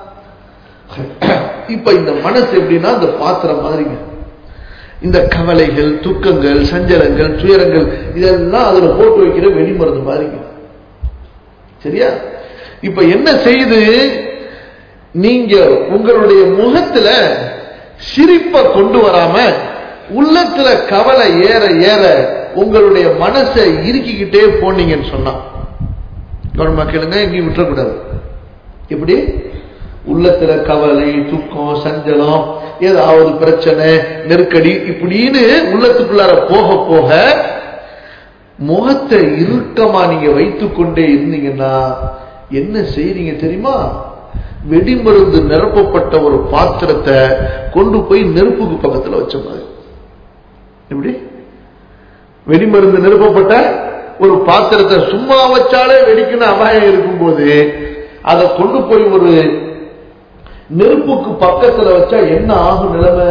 இப்ப இந்த மனசு எப்படின்னா இந்த பாத்திரம் மாதிரிங்க இந்த கவலைகள் துக்கங்கள் சஞ்சலங்கள் துயரங்கள் இதெல்லாம் அதுல போட்டு வைக்கிற வெடிமருந்து மாதிரிங்க சரியா இப்ப என்ன செய்யுது நீங்க உங்களுடைய முகத்துல சிரிப்பை கொண்டு வராம உள்ளத்துல கவலை ஏற ஏற உங்களுடைய மனசை இறுக்கிக்கிட்டே போனீங்கன்னு சொன்னா கவனமா கேளுங்க எங்கேயும் விட்டுறக்கூடாது எப்படி உள்ளத்துல கவலை துக்கம் சஞ்சலம் ஏதாவது பிரச்சனை நெருக்கடி இப்படின்னு உள்ளத்துக்குள்ளார போக போக முகத்தை இறுக்கமா நீங்க வைத்துக் கொண்டே இருந்தீங்கன்னா என்ன செய்றீங்க தெரியுமா வெடிமருந்து நிரப்பப்பட்ட ஒரு பாத்திரத்தை கொண்டு போய் நெருப்புக்கு பக்கத்துல வச்ச மாதிரி எப்படி வெடிமருந்து நிரப்பப்பட்ட ஒரு பாத்திரத்தை சும்மா வச்சாலே வெடிக்கணும் அபாயம் இருக்கும்போது அதை கொண்டு போய் ஒரு நெருப்புக்கு பக்கத்துல வச்சா என்ன ஆகும் நிலைமை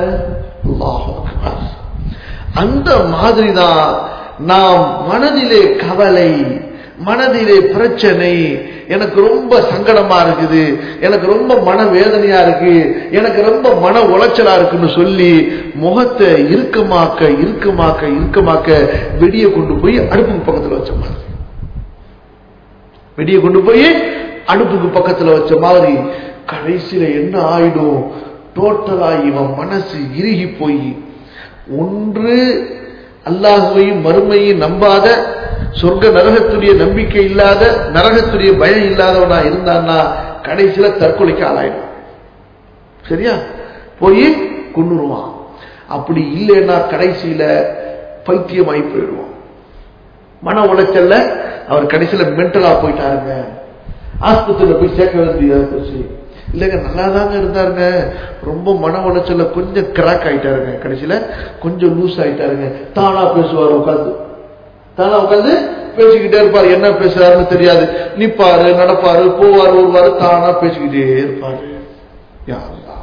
அந்த மாதிரிதான் நாம் மனதிலே கவலை மனதிலே பிரச்சனை எனக்கு ரொம்ப சங்கடமா இருக்குது எனக்கு ரொம்ப மன வேதனையா இருக்கு எனக்கு ரொம்ப மன உளைச்சலா இருக்குன்னு சொல்லி முகத்தை இறுக்கமாக்க இறுக்கமாக்க இறுக்கமாக்க வெடியை கொண்டு போய் அடுப்புக்கு பக்கத்துல வச்ச மாதிரி வெடியை கொண்டு போய் அடுப்புக்கு பக்கத்துல வச்ச மாதிரி கடைசியில என்ன ஆயிடும் டோட்டலா இவன் மனசு இறுகி போய் ஒன்று அல்லாஹுவையும் மறுமையும் நம்பாத சொர்க்க நரகத்துடைய நம்பிக்கை இல்லாத நரகத்துடைய பயம் இல்லாதவனா இருந்தான்னா கடைசியில தற்கொலைக்கு ஆளாயிடும் சரியா போய் கொண்டுருவான் அப்படி இல்லைன்னா கடைசியில பைத்தியமாயி போயிடுவான் மன உளைச்சல்ல அவர் கடைசியில மென்டலா போயிட்டாருங்க ஆஸ்பத்திரியில போய் சேர்க்க வேண்டியதா போச்சு இல்லைங்க நல்லா தாங்க இருந்தாருங்க ரொம்ப மன உளைச்சல்ல கொஞ்சம் கிராக் ஆயிட்டாருங்க கடைசியில கொஞ்சம் லூஸ் ஆயிட்டாருங்க தானா பேசுவார் உட்காந்து தானா உட்காந்து பேசிக்கிட்டே இருப்பாரு என்ன பேசுறாருன்னு தெரியாது நிப்பாரு நடப்பாரு போவாரு வருவாரு தானா பேசிக்கிட்டே இருப்பாரு யாருலா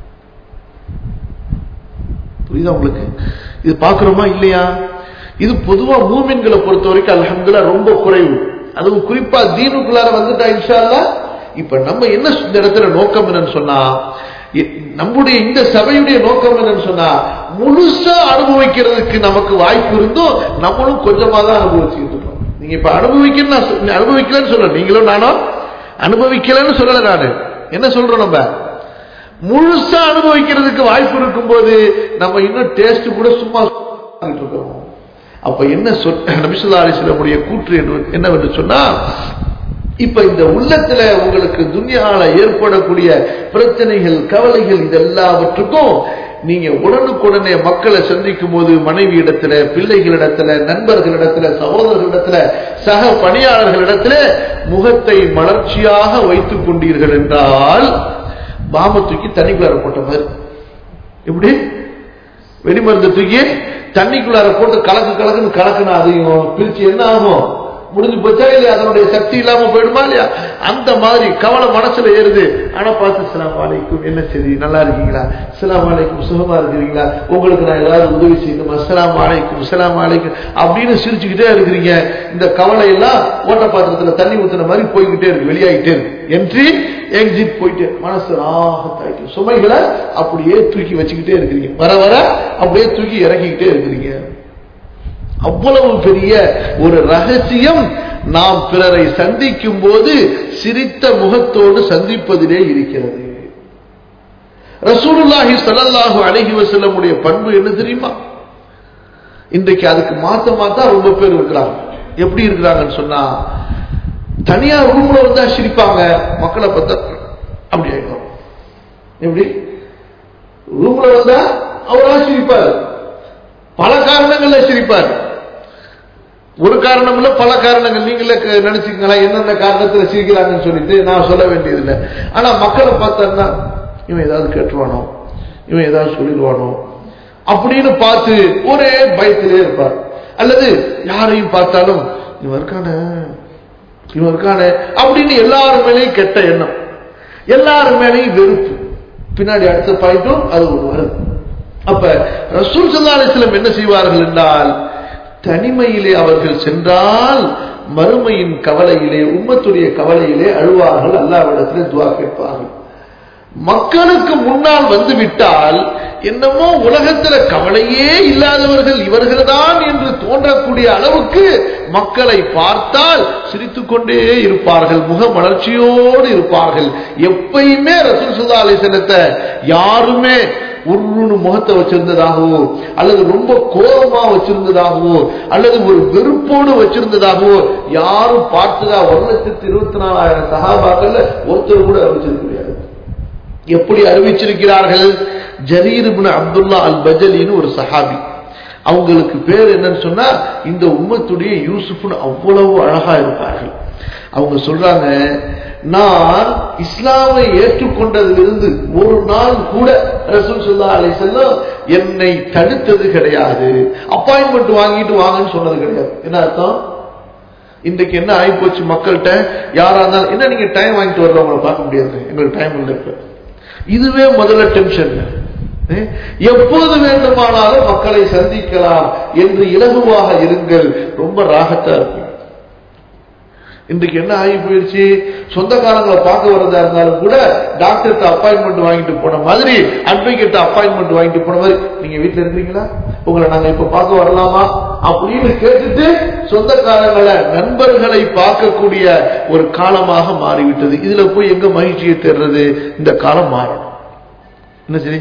புரியுதா உங்களுக்கு இது பாக்குறோமா இல்லையா இது பொதுவா மூமின்களை பொறுத்த வரைக்கும் அலமதுல்லா ரொம்ப குறைவு அதுவும் குறிப்பா தீனுக்குள்ளார வந்துட்டா இன்ஷா அல்லாஹ் இப்ப நம்ம என்ன இந்த இடத்துல நோக்கம் என்னன்னு சொன்னா இ- நம்முடைய இந்த சபையுடைய நோக்கம் என்னன்னு சொன்னா முழுசா அனுபவிக்கிறதுக்கு நமக்கு வாய்ப்பு இருந்தும் நம்மளும் கொஞ்சமா தான் அனுபவிச்சுக்கிட்டு இருக்கோம் நீங்க இப்ப அனுபவிக்கணும் நான் சொ- அனுபவிக்கலன்னு சொல்ல நீங்களும் நானும் அனுபவிக்கலன்னு சொல்லல நானு என்ன சொல்றோம் நம்ம முழுசா அனுபவிக்கிறதுக்கு வாய்ப்பு இருக்கும்போது நம்ம இன்னும் டேஸ்ட் கூட சும்மா சொல்லிட்டு இருக்கோம் அப்ப என்ன சொல் நபிசுல்லா அலிஸ்லமுடைய கூற்று என்று- என்னவென்று சொன்னா இப்ப இந்த உள்ளத்துல உங்களுக்கு துன்யால ஏற்படக்கூடிய பிரச்சனைகள் கவலைகள் இதெல்லாவற்றுக்கும் நீங்க உடனுக்குடனே மக்களை சந்திக்கும் போது மனைவி இடத்துல பிள்ளைகளிடத்துல நண்பர்களிடத்துல சகோதரர்களிடத்துல சக பணியாளர்களிடத்துல முகத்தை மலர்ச்சியாக வைத்துக் கொண்டீர்கள் என்றால் பாம்பை தூக்கி தண்ணிக்குள்ளார போட்ட மாதிரி எப்படி வெடிமருந்து தூக்கி தண்ணிக்குள்ளார போட்டு கலக்கு கலக்குன்னு கலக்குனா அதையும் பிரிச்சு என்ன ஆகும் முடிஞ்சு போச்சா இல்லையா அதனுடைய சக்தி இல்லாம போயிடுமா இல்லையா அந்த மாதிரி கவலை மனசுல ஏறுது ஆனா பார்த்து சலாம் அலைக்கும் என்ன செய்தி நல்லா இருக்கீங்களா சலாம் அலைக்கும் சுகமா இருக்கிறீங்களா உங்களுக்கு நான் ஏதாவது உதவி செய்யணும் அஸ்லாம் அலைக்கும் சலாம் அலைக்கும் அப்படின்னு சிரிச்சுக்கிட்டே இருக்கிறீங்க இந்த கவலை எல்லாம் ஓட்ட பாத்திரத்துல தண்ணி ஊத்துன மாதிரி போய்கிட்டே இருக்கு வெளியாகிட்டே இருக்கு என்ட்ரி எக்ஸிட் போயிட்டு மனசு ராகத்தாயிட்டு சுமைகளை அப்படியே தூக்கி வச்சுக்கிட்டே இருக்கிறீங்க வர வர அப்படியே தூக்கி இறக்கிக்கிட்டே இருக்கிறீங்க அவ்வளவு பெரிய ஒரு ரகசியம் நாம் பிறரை சந்திக்கும் போது சிரித்த முகத்தோடு சந்திப்பதிலே இருக்கிறது ரசூலுல்லாஹி ஸல்லல்லாஹு அலைஹி வஸல்லமுடைய பண்பு என்ன தெரியுமா இன்றைக்கு அதுக்கு மாத்த மாத்தா ரொம்ப பேர் இருக்கிறாங்க எப்படி இருக்கிறாங்கன்னு சொன்னா தனியா ரூம்ல வந்தா சிரிப்பாங்க மக்களை பார்த்தா அப்படி ஆயிடும் எப்படி ரூம்ல வந்தா அவரா சிரிப்பார் பல காரணங்கள்ல சிரிப்பார் ஒரு காரணம் இல்ல பல காரணங்கள் நீங்களே நினைச்சுக்கலாம் என்னென்ன காரணத்துல சிரிக்கிறாங்கன்னு சொல்லிட்டு நான் சொல்ல வேண்டியதில்லை ஆனா மக்களை பார்த்தா இவன் ஏதாவது கேட்டுருவானோ இவன் ஏதாவது சொல்லிடுவானோ அப்படின்னு பார்த்து ஒரே பயத்திலே இருப்பார் அல்லது யாரையும் பார்த்தாலும் இவன் இருக்கான இவன் இருக்கான அப்படின்னு எல்லாரும் மேலேயும் கெட்ட எண்ணம் எல்லாரும் மேலேயும் வெறுப்பு பின்னாடி அடுத்த பாயிண்டும் அது ஒன்று வருது அப்ப ரசூல் சல்லா அலிஸ்லம் என்ன செய்வார்கள் என்றால் தனிமையிலே அவர்கள் சென்றால் மறுமையின் கவலையிலே உம்மத்துடைய கவலையிலே அழுவார்கள் அல்லாவிடத்திலே துவா கேட்பார்கள் மக்களுக்கு முன்னால் வந்துவிட்டால் என்னமோ உலகத்துல கவலையே இல்லாதவர்கள் இவர்கள்தான் என்று தோன்றக்கூடிய அளவுக்கு மக்களை பார்த்தால் சிரித்துக்கொண்டே இருப்பார்கள் முக மலர்ச்சியோடு இருப்பார்கள் எப்பயுமே ரசூல் சுல்லா அலி செல்லத்தை யாருமே உருன்னு முகத்தை வச்சிருந்ததாகவோ அல்லது ரொம்ப கோபமா வச்சிருந்ததாகவோ அல்லது ஒரு வெறுப்போடு வச்சிருந்ததாகவோ யாரும் பார்த்ததா ஒரு லட்சத்தி இருபத்தி நாலாயிரம் சகாபாக்கள்ல ஒருத்தர் கூட அறிவிச்சிருக்க முடியாது எப்படி அறிவிச்சிருக்கிறார்கள் ஜரீர் அப்துல்லா அல் பஜலின்னு ஒரு சஹாபி அவங்களுக்கு பேர் என்னன்னு சொன்னா இந்த உம்மத்துடைய யூசுப்னு அவ்வளவு அழகா இருப்பார்கள் அவங்க சொல்றாங்க நான் இஸ்லாமை ஏற்றுக்கொண்டதிலிருந்து ஒரு நாள் கூட ரசூல் சுல்லா அலை செல்லம் என்னை தடுத்தது கிடையாது அப்பாயின்மெண்ட் வாங்கிட்டு வாங்கன்னு சொன்னது கிடையாது என்ன அர்த்தம் இன்றைக்கு என்ன ஆயிப்போச்சு மக்கள்கிட்ட யாரா இருந்தாலும் என்ன நீங்க டைம் வாங்கிட்டு வர்றவங்களை பார்க்க முடியாது எங்களுக்கு டைம் இல்லை இப்ப இதுவே முதல்ல டென்ஷன் எப்போது வேண்டுமானாலும் மக்களை சந்திக்கலாம் என்று இலகுவாக இருங்கள் ரொம்ப ராகத்தா இருக்கும் இன்றைக்கு என்ன ஆகி போயிடுச்சு சொந்தக்காரங்களை பார்க்க வரதா இருந்தாலும் கூட டாக்டர்கிட்ட அப்பாயின்மெண்ட் வாங்கிட்டு போன மாதிரி அட்வொகேட் அப்பாயின்மெண்ட் வாங்கிட்டு போன மாதிரி நீங்க வீட்டுல இருக்கிறீங்களா உங்களை நாங்க இப்ப பார்க்க வரலாமா அப்படின்னு கேட்டுட்டு சொந்தக்காரங்களை நண்பர்களை பார்க்கக்கூடிய ஒரு காலமாக மாறிவிட்டது இதுல போய் எங்க மகிழ்ச்சியை தேடுறது இந்த காலம் மாறணும் என்ன சரி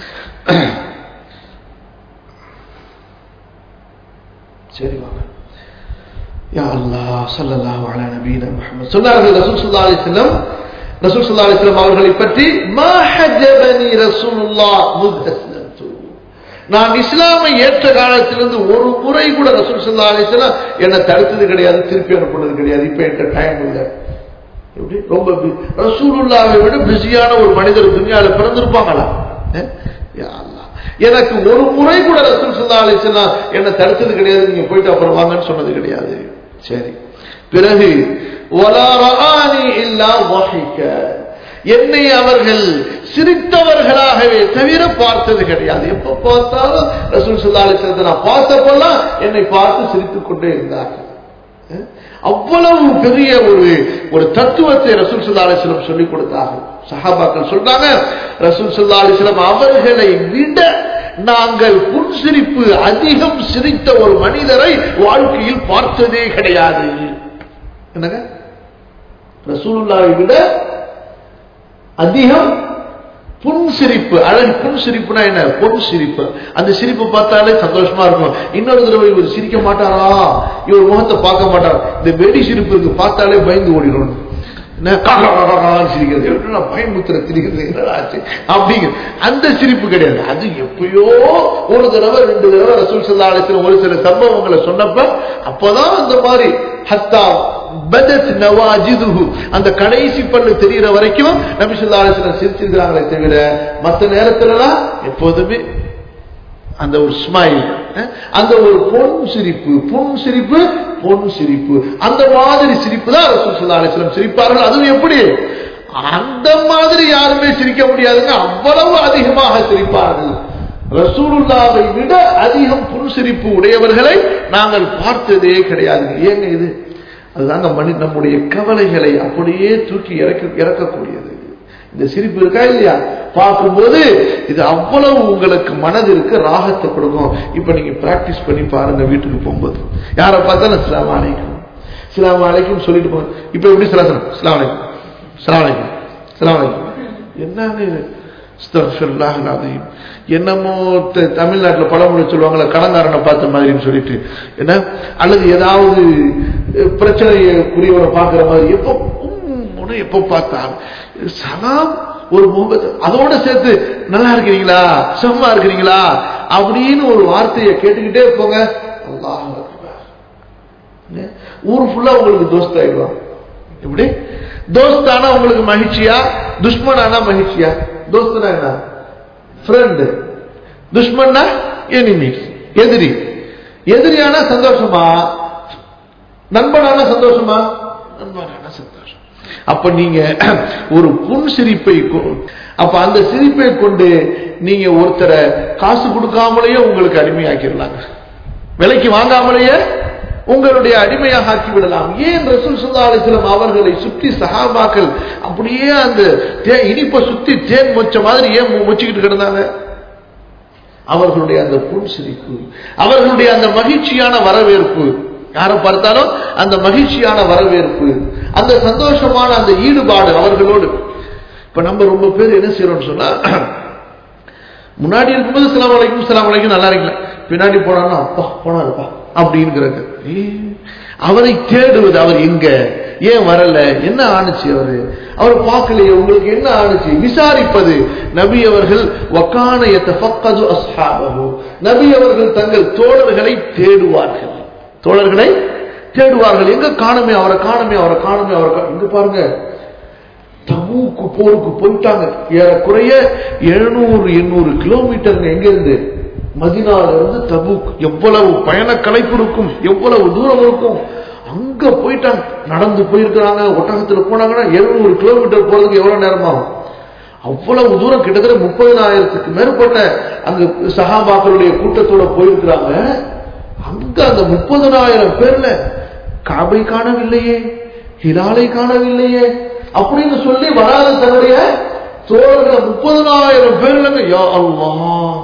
சரி வாங்க யா அல்லாஹ் ஸல்லல்லாஹு அலா நபியினா முஹம்மத் சொன்னார்கள் ரசூல் ஸல்லல்லாஹு அலைஹி வஸல்லம் ரசூல் ஸல்லல்லாஹு அலைஹி வஸல்லம் அவர்களை பற்றி மா ஹஜபனி ரசூலுல்லாஹ் முத் அஸ்லம்து நான் இஸ்லாமை ஏற்ற காலத்திலிருந்து ஒரு முறை கூட ரசூல் ஸல்லல்லாஹு அலைஹி வஸல்லம் என்ன தடுத்தது கிடையாது திருப்பி அனுப்புனது கிடையாது இப்ப என்கிட்ட டைம் இல்லை எப்படி ரொம்ப ரசூலுல்லாவை விட பிஸியான ஒரு மனிதர் துணியால பிறந்திருப்பாங்களா யா அல்லாஹ் எனக்கு ஒரு முறை கூட ரசூல் ஸல்லல்லாஹு அலைஹி வஸல்லம் என்ன தடுத்தது கிடையாது நீங்க போயிட்டு அப்புறம் வாங்கன்னு சொன்னது கிடையாது சரி பிறகு வலா ரஆனி இல்லா வஹிக என்னை அவர்கள் சிரித்தவர்களாகவே தவிர பார்த்தது கிடையாது எப்ப பார்த்தாலும் ரசூல் ஸல்லல்லாஹு அலைஹி வஸல்லம் நான் பார்த்தப்பெல்லாம் என்னை பார்த்து சிரித்துக் கொண்டே இருந்தார்கள் அவ்வளவு பெரிய ஒரு ஒரு தத்துவத்தை ரசூல் சுல்லா அலிஸ்லம் சொல்லிக் கொடுத்தார்கள் சஹாபாக்கள் சொல்றாங்க ரசூல் சுல்லா அலிஸ்லம் அவர்களை விட நாங்கள் புன்சிரிப்பு அதிகம் சிரித்த ஒரு மனிதரை வாழ்க்கையில் பார்த்ததே கிடையாது என்னங்க ரசூலுல்லாவை விட அதிகம் புன் சிரிப்பு அழகு புன் சிரிப்புனா என்ன பொன் சிரிப்பு அந்த சிரிப்பு பார்த்தாலே சந்தோஷமா இருக்கும் இன்னொரு தடவை இவர் சிரிக்க மாட்டாரா இவர் முகத்தை பார்க்க மாட்டார் இந்த வெடி சிரிப்பு இருக்கு பார்த்தாலே பயந்து ஓடிடும் என்ன காக்கா காக்கா காக்கான்னு சிரிக்கிறது என்னடா பயமுத்திர சிரிக்கிறது என்னடா ஆச்சு அப்படிங்க அந்த சிரிப்பு கிடையாது அது எப்பயோ ஒரு தடவை ரெண்டு தடவை ரசூல் சல்லா அலிஸ்லாம் ஒரு சில சம்பவங்களை சொன்னப்ப அப்பதான் அந்த மாதிரி ஹத்தா பதத் நவாஜிதுஹு அந்த கடைசி பல்லு தெரிகிற வரைக்கும் நபி ஸல்லல்லாஹு அலைஹி வஸல்லம் சிரிச்சிருக்கிறாங்களே தவிர மற்ற நேரத்துலலாம் எப்போதுமே அந்த ஒரு ஸ்மைல் அந்த ஒரு பொன் சிரிப்பு பொன் சிரிப்பு பொன் சிரிப்பு அந்த மாதிரி சிரிப்பு தான் ரசூல் ஸல்லல்லாஹு அலைஹி வஸல்லம் சிரிப்பார்கள் அதுவும் எப்படி அந்த மாதிரி யாருமே சிரிக்க முடியாதுங்க அவ்வளவு அதிகமாக சிரிப்பார்கள் ரசூலுல்லாவை விட அதிகம் புன்சிரிப்பு உடையவர்களை நாங்கள் பார்த்ததே கிடையாது ஏங்க இது அதுதாங்க மனி நம்முடைய கவலைகளை அப்படியே தூக்கி இறக்க இறக்கக்கூடியது இந்த சிரிப்பு இருக்கா இல்லையா பார்க்கும்போது இது அவ்வளவு உங்களுக்கு மனதிற்கு ராகத்தை கொடுக்கும் இப்ப நீங்க பிராக்டிஸ் பண்ணி பாருங்க வீட்டுக்கு போகும்போது யாரை பார்த்தாலும் அஸ்லாம் அலைக்கும் அஸ்லாம் அலைக்கும் சொல்லிட்டு போங்க இப்ப எப்படி சலாசனம் அஸ்லாம் அலைக்கும் அஸ்லாம் அலைக்கும் அஸ்லாம் அலைக்கும் என்னங்க இது அஸ்தக்ஃபிருல்லாஹ் அலீம் என்னமோ த- தமிழ்நாட்டுல பழமொழி சொல்லுவாங்கல்ல கடங்காரனை பார்த்த மாதிரின்னு சொல்லிட்டு என்ன அல்லது ஏதாவது அஹ், பிரச்சனைக்குரியவரை பார்க்கிற மாதிரி எப்போ உம்முன்னு எப்போ பார்த்தால் சலாம் ஒரு முகத்து அதோட சேர்த்து நல்லா இருக்கிறீங்களா செம்மா இருக்கிறீங்களா அப்படின்னு ஒரு வார்த்தையை கேட்டுக்கிட்டே போங்க அல்லாஹ் அக்பர். என்ன? ஊர் ஃபுல்லா உங்களுக்கு தோஸ்த் ஆயிடுவான் எப்படி தோஸ்தானா உங்களுக்கு மகிழ்ச்சியா துஷ்மனானா மகிழ்ச்சியா தோஸ்தனா என்ன ஃப்ரெண்டு துஷ்மன்னா எனிமி எதிரி எதிரியானா சந்தோஷமா நண்பனான சந்தோஷமா நண்பனான சந்தோஷம் அப்ப நீங்க ஒரு புன் சிரிப்பை கொ- அப்ப அந்த சிரிப்பை கொண்டு நீங்க ஒருத்தரை காசு கொடுக்காமலேயே உங்களுக்கு அடிமையாக்கிடலாங்க விலைக்கு வாங்காமலேயே உங்களுடைய அடிமையாக ஆக்கி விடலாம் ஏன் ரசூல் சுல்லா அலிஸ்லாம் அவர்களை சுற்றி சஹாபாக்கள் அப்படியே அந்த தே- இனிப்பை சுத்தி தேன் மொச்ச மாதிரி ஏன் மு- மொச்சிக்கிட்டு கிடந்தாங்க அவர்களுடைய அந்த புன் சிரிப்பு அவர்களுடைய அந்த மகிழ்ச்சியான வரவேற்பு யாரை பார்த்தாலும் அந்த மகிழ்ச்சியான வரவேற்பு அந்த சந்தோஷமான அந்த ஈடுபாடு அவர்களோடு இப்ப நம்ம ரொம்ப பேர் என்ன செய்யறோம்னு சொன்னா முன்னாடி இருக்கும்போது சலாம் அலைக்கும் சலாம் அலைக்கும் நல்லா இருக்கல பின்னாடி போனான்னா அப்பா போனாருப்பா அப்படிங்கிறது ஏய், அவரை தேடுவது அவர் எங்க ஏன் வரல என்ன ஆணுச்சு அவரு அவர் பார்க்கலையே உங்களுக்கு என்ன ஆணுச்சு விசாரிப்பது நபி அவர்கள் வக்கான யத்தஃபக்கது அஸ்ஹாபஹு நபி அவர்கள் தங்கள் தோழர்களை தேடுவார்கள் தோழர்களை தேடுவார்கள் எங்க காணுமே அவரை காணுமே அவரை காணுமே அவரை கா- இங்க பாருங்க தபூக்கு போருக்கு போயிட்டாங்க ஏறக்குறைய எழுநூறு எண்ணூறு கிலோமீட்டருங்க எங்க இருந்து மதினால இருந்து தபூக் எவ்வளவு பயண கலைப்பு இருக்கும் எவ்வளவு தூரம் இருக்கும் அங்க போயிட்டாங்க நடந்து போயிருக்கிறாங்க ஒட்டகத்துல போனாங்கன்னா எழுநூறு கிலோமீட்டர் போறதுக்கு எவ்வளவு நேரம் ஆகும் அவ்வளவு தூரம் கிட்டத்தட்ட முப்பதினாயிரத்துக்கு மேற்பட்ட அந்த சகாபாக்களுடைய கூட்டத்தோட போயிருக்கிறாங்க அங்க அந்த முப்பதனாயிரம் பேர்ல காபை காணவில்லையே ஹிலாலை காணவில்லையே அப்படின்னு சொல்லி வராத தன்னுடைய தோழர்கள் முப்பதனாயிரம் பேர்லங்க யா அல்லாஹ்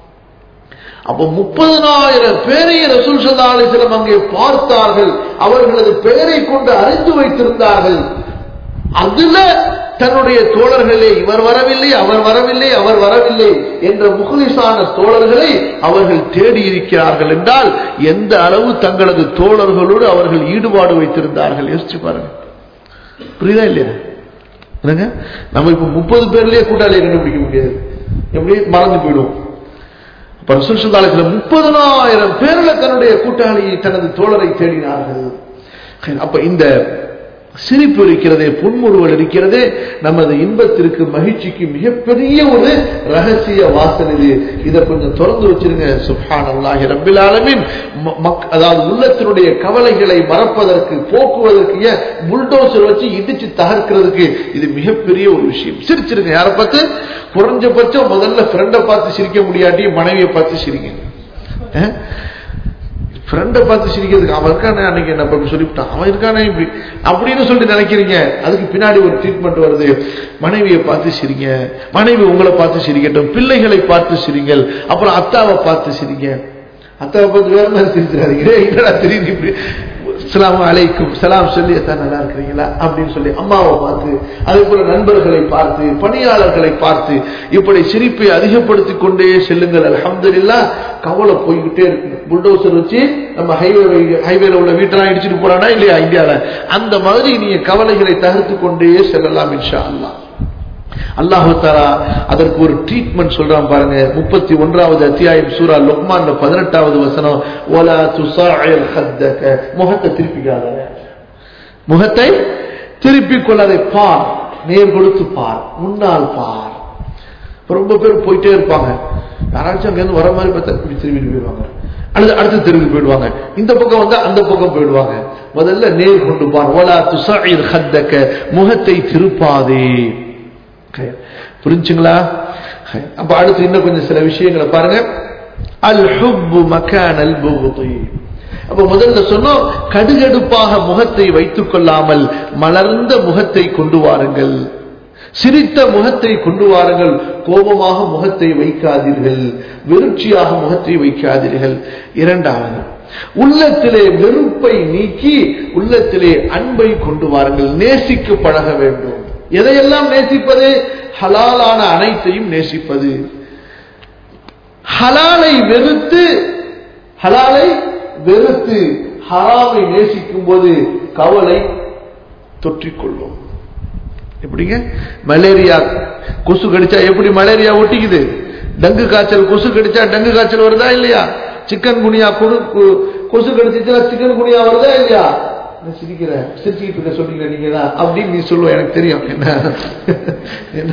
அப்ப முப்பதனாயிரம் பேரை ரசூல் சல்லா அலிஸ்லம் அங்கே பார்த்தார்கள் அவர்களது பெயரை கொண்டு அறிந்து வைத்திருந்தார்கள் அதுல தன்னுடைய தோழர்களே இவர் வரவில்லை அவர் வரவில்லை அவர் வரவில்லை என்ற முகலிசான தோழர்களை அவர்கள் தேடி இருக்கிறார்கள் என்றால் எந்த அளவு தங்களது தோழர்களோடு அவர்கள் ஈடுபாடு வைத்திருந்தார்கள் யோசிச்சு பாருங்க புரியுதா இல்லையா என்னங்க நம்ம இப்ப முப்பது பேர்லயே கூட்டாளியை கண்டுபிடிக்க முடியாது எப்படி மறந்து போயிடும் அப்ப ரசூல் ஸல்லல்லாஹு அலைஹி வஸல்லம் முப்பதனாயிரம் பேர்ல தன்னுடைய கூட்டாளியை தனது தோழரை தேடினார்கள் அப்ப இந்த சிரிப்பு இருக்கிறதே புன்முறுவல் இருக்கிறதே நமது இன்பத்திற்கு மகிழ்ச்சிக்கு மிகப்பெரிய ஒரு ரகசிய வாசல் இது இதை கொஞ்சம் திறந்து வச்சிருங்க சுப்ஹான் அல்லாஹி ரபில் ஆலமின் அதாவது உள்ளத்தினுடைய கவலைகளை மறப்பதற்கு போக்குவதற்கு ஏன் புல்டோசர் வச்சு இடிச்சு தகர்க்கிறதுக்கு இது மிகப்பெரிய ஒரு விஷயம் சிரிச்சிருங்க யாரை பார்த்து குறைஞ்சபட்சம் முதல்ல ஃப்ரெண்டை பார்த்து சிரிக்க முடியாட்டி மனைவியை பார்த்து சிரிங்க அஹ்? ஃப்ரெண்டை பார்த்து சிரிக்கிறதுக்கு அவன் இருக்கானே அன்னைக்கு என்ன இப்படி சொல்லிவிட்டான் அவன் இருக்கானே இப்படி அப்படின்னு சொல்லிட்டு நினைக்கிறீங்க அதுக்கு பின்னாடி ஒரு ட்ரீட்மெண்ட் வருது மனைவியை பார்த்து சிரிங்க மனைவி உங்களை பார்த்து சிரிக்கட்டும் பிள்ளைகளை பார்த்து சிரிங்கள் அப்புறம் அத்தாவை பார்த்து சிரிங்க அத்தாவை பார்த்து வேற மாதிரி சிரிச்சிடாதீங்க "டேய், என்னடா தெரியுது இப்படி சலாம் அலைக்கும் சலாம் சொல்லி தான் நல்லா இருக்கிறீங்களா அப்படின்னு சொல்லி அம்மாவை பார்த்து அதே போல நண்பர்களை பார்த்து பணியாளர்களை பார்த்து இப்படி சிரிப்பை அதிகப்படுத்திக் கொண்டே செல்லுங்கள் அல்ஹம்துலில்லாஹ் கவலை போய்கிட்டே இருக்கு புல்டோசர் வச்சு நம்ம ஹைவே ஹைவேல உள்ள வீட்டெல்லாம் இடிச்சிட்டு போறானா இல்லையா இந்தியால அந்த மாதிரி நீங்க கவலைகளை தகர்த்து கொண்டே செல்லலாம் இன்ஷா அல்லாஹ் அல்லாஹு தாலா அதற்கு ஒரு ட்ரீட்மெண்ட் சொல்றான் பாருங்க முப்பத்தி ஒன்றாவது அத்தியாயம் சூரா லுக்மான்ல பதினெட்டாவது வசனம் ஒலா துசாயில் ஹத்தக முகத்தை திருப்பிக்காத முகத்தை திருப்பிக் கொள்ளாதே பார் நேர் கொடுத்து பார் முன்னால் பார் ரொம்ப பேர் போயிட்டே இருப்பாங்க யாராச்சும் அங்கேருந்து வர மாதிரி பார்த்தா இப்படி திரும்பிட்டு போயிடுவாங்க அடுத்து அடுத்து திரும்பி போயிடுவாங்க இந்த பக்கம் வந்தா அந்த பக்கம் போயிடுவாங்க முதல்ல நேர் கொண்டு பார் ஒலா துசாயில் ஹத்தக முகத்தை திருப்பாதே புரிஞ்சுங்களா அப்ப அடுத்து இன்னும் கொஞ்சம் சில விஷயங்களை பாருங்க அல் ஹுப்பு மக்கான் அல் அப்ப முதல்ல சொன்னோம் கடுகடுப்பாக முகத்தை வைத்துக் கொள்ளாமல் மலர்ந்த முகத்தை கொண்டு வாருங்கள் சிரித்த முகத்தை கொண்டு வாருங்கள் கோபமாக முகத்தை வைக்காதீர்கள் வெறுச்சியாக முகத்தை வைக்காதீர்கள் இரண்டாவது உள்ளத்திலே வெறுப்பை நீக்கி உள்ளத்திலே அன்பை கொண்டு வாருங்கள் நேசிக்க பழக வேண்டும் எதையெல்லாம் நேசிப்பது ஹலாலான அனைத்தையும் நேசிப்பது ஹலாலை வெறுத்து ஹலாலை வெறுத்து ஹராமை நேசிக்கும் போது கவலை தொற்றிக்கொள்ளும் எப்படிங்க மலேரியா கொசு கடிச்சா எப்படி மலேரியா ஒட்டிக்குது டங்கு காய்ச்சல் கொசு கடிச்சா டங்கு காய்ச்சல் வருதா இல்லையா சிக்கன் குனியா கொசு கடிச்சுச்சுன்னா சிக்கன் குனியா வருதா இல்லையா சிரிக்கிற சிரிச்சுக்கிட்டு இருக்க சொன்னீங்க நீங்க தான் அப்படின்னு நீ சொல்லுவ எனக்கு தெரியும் என்ன என்ன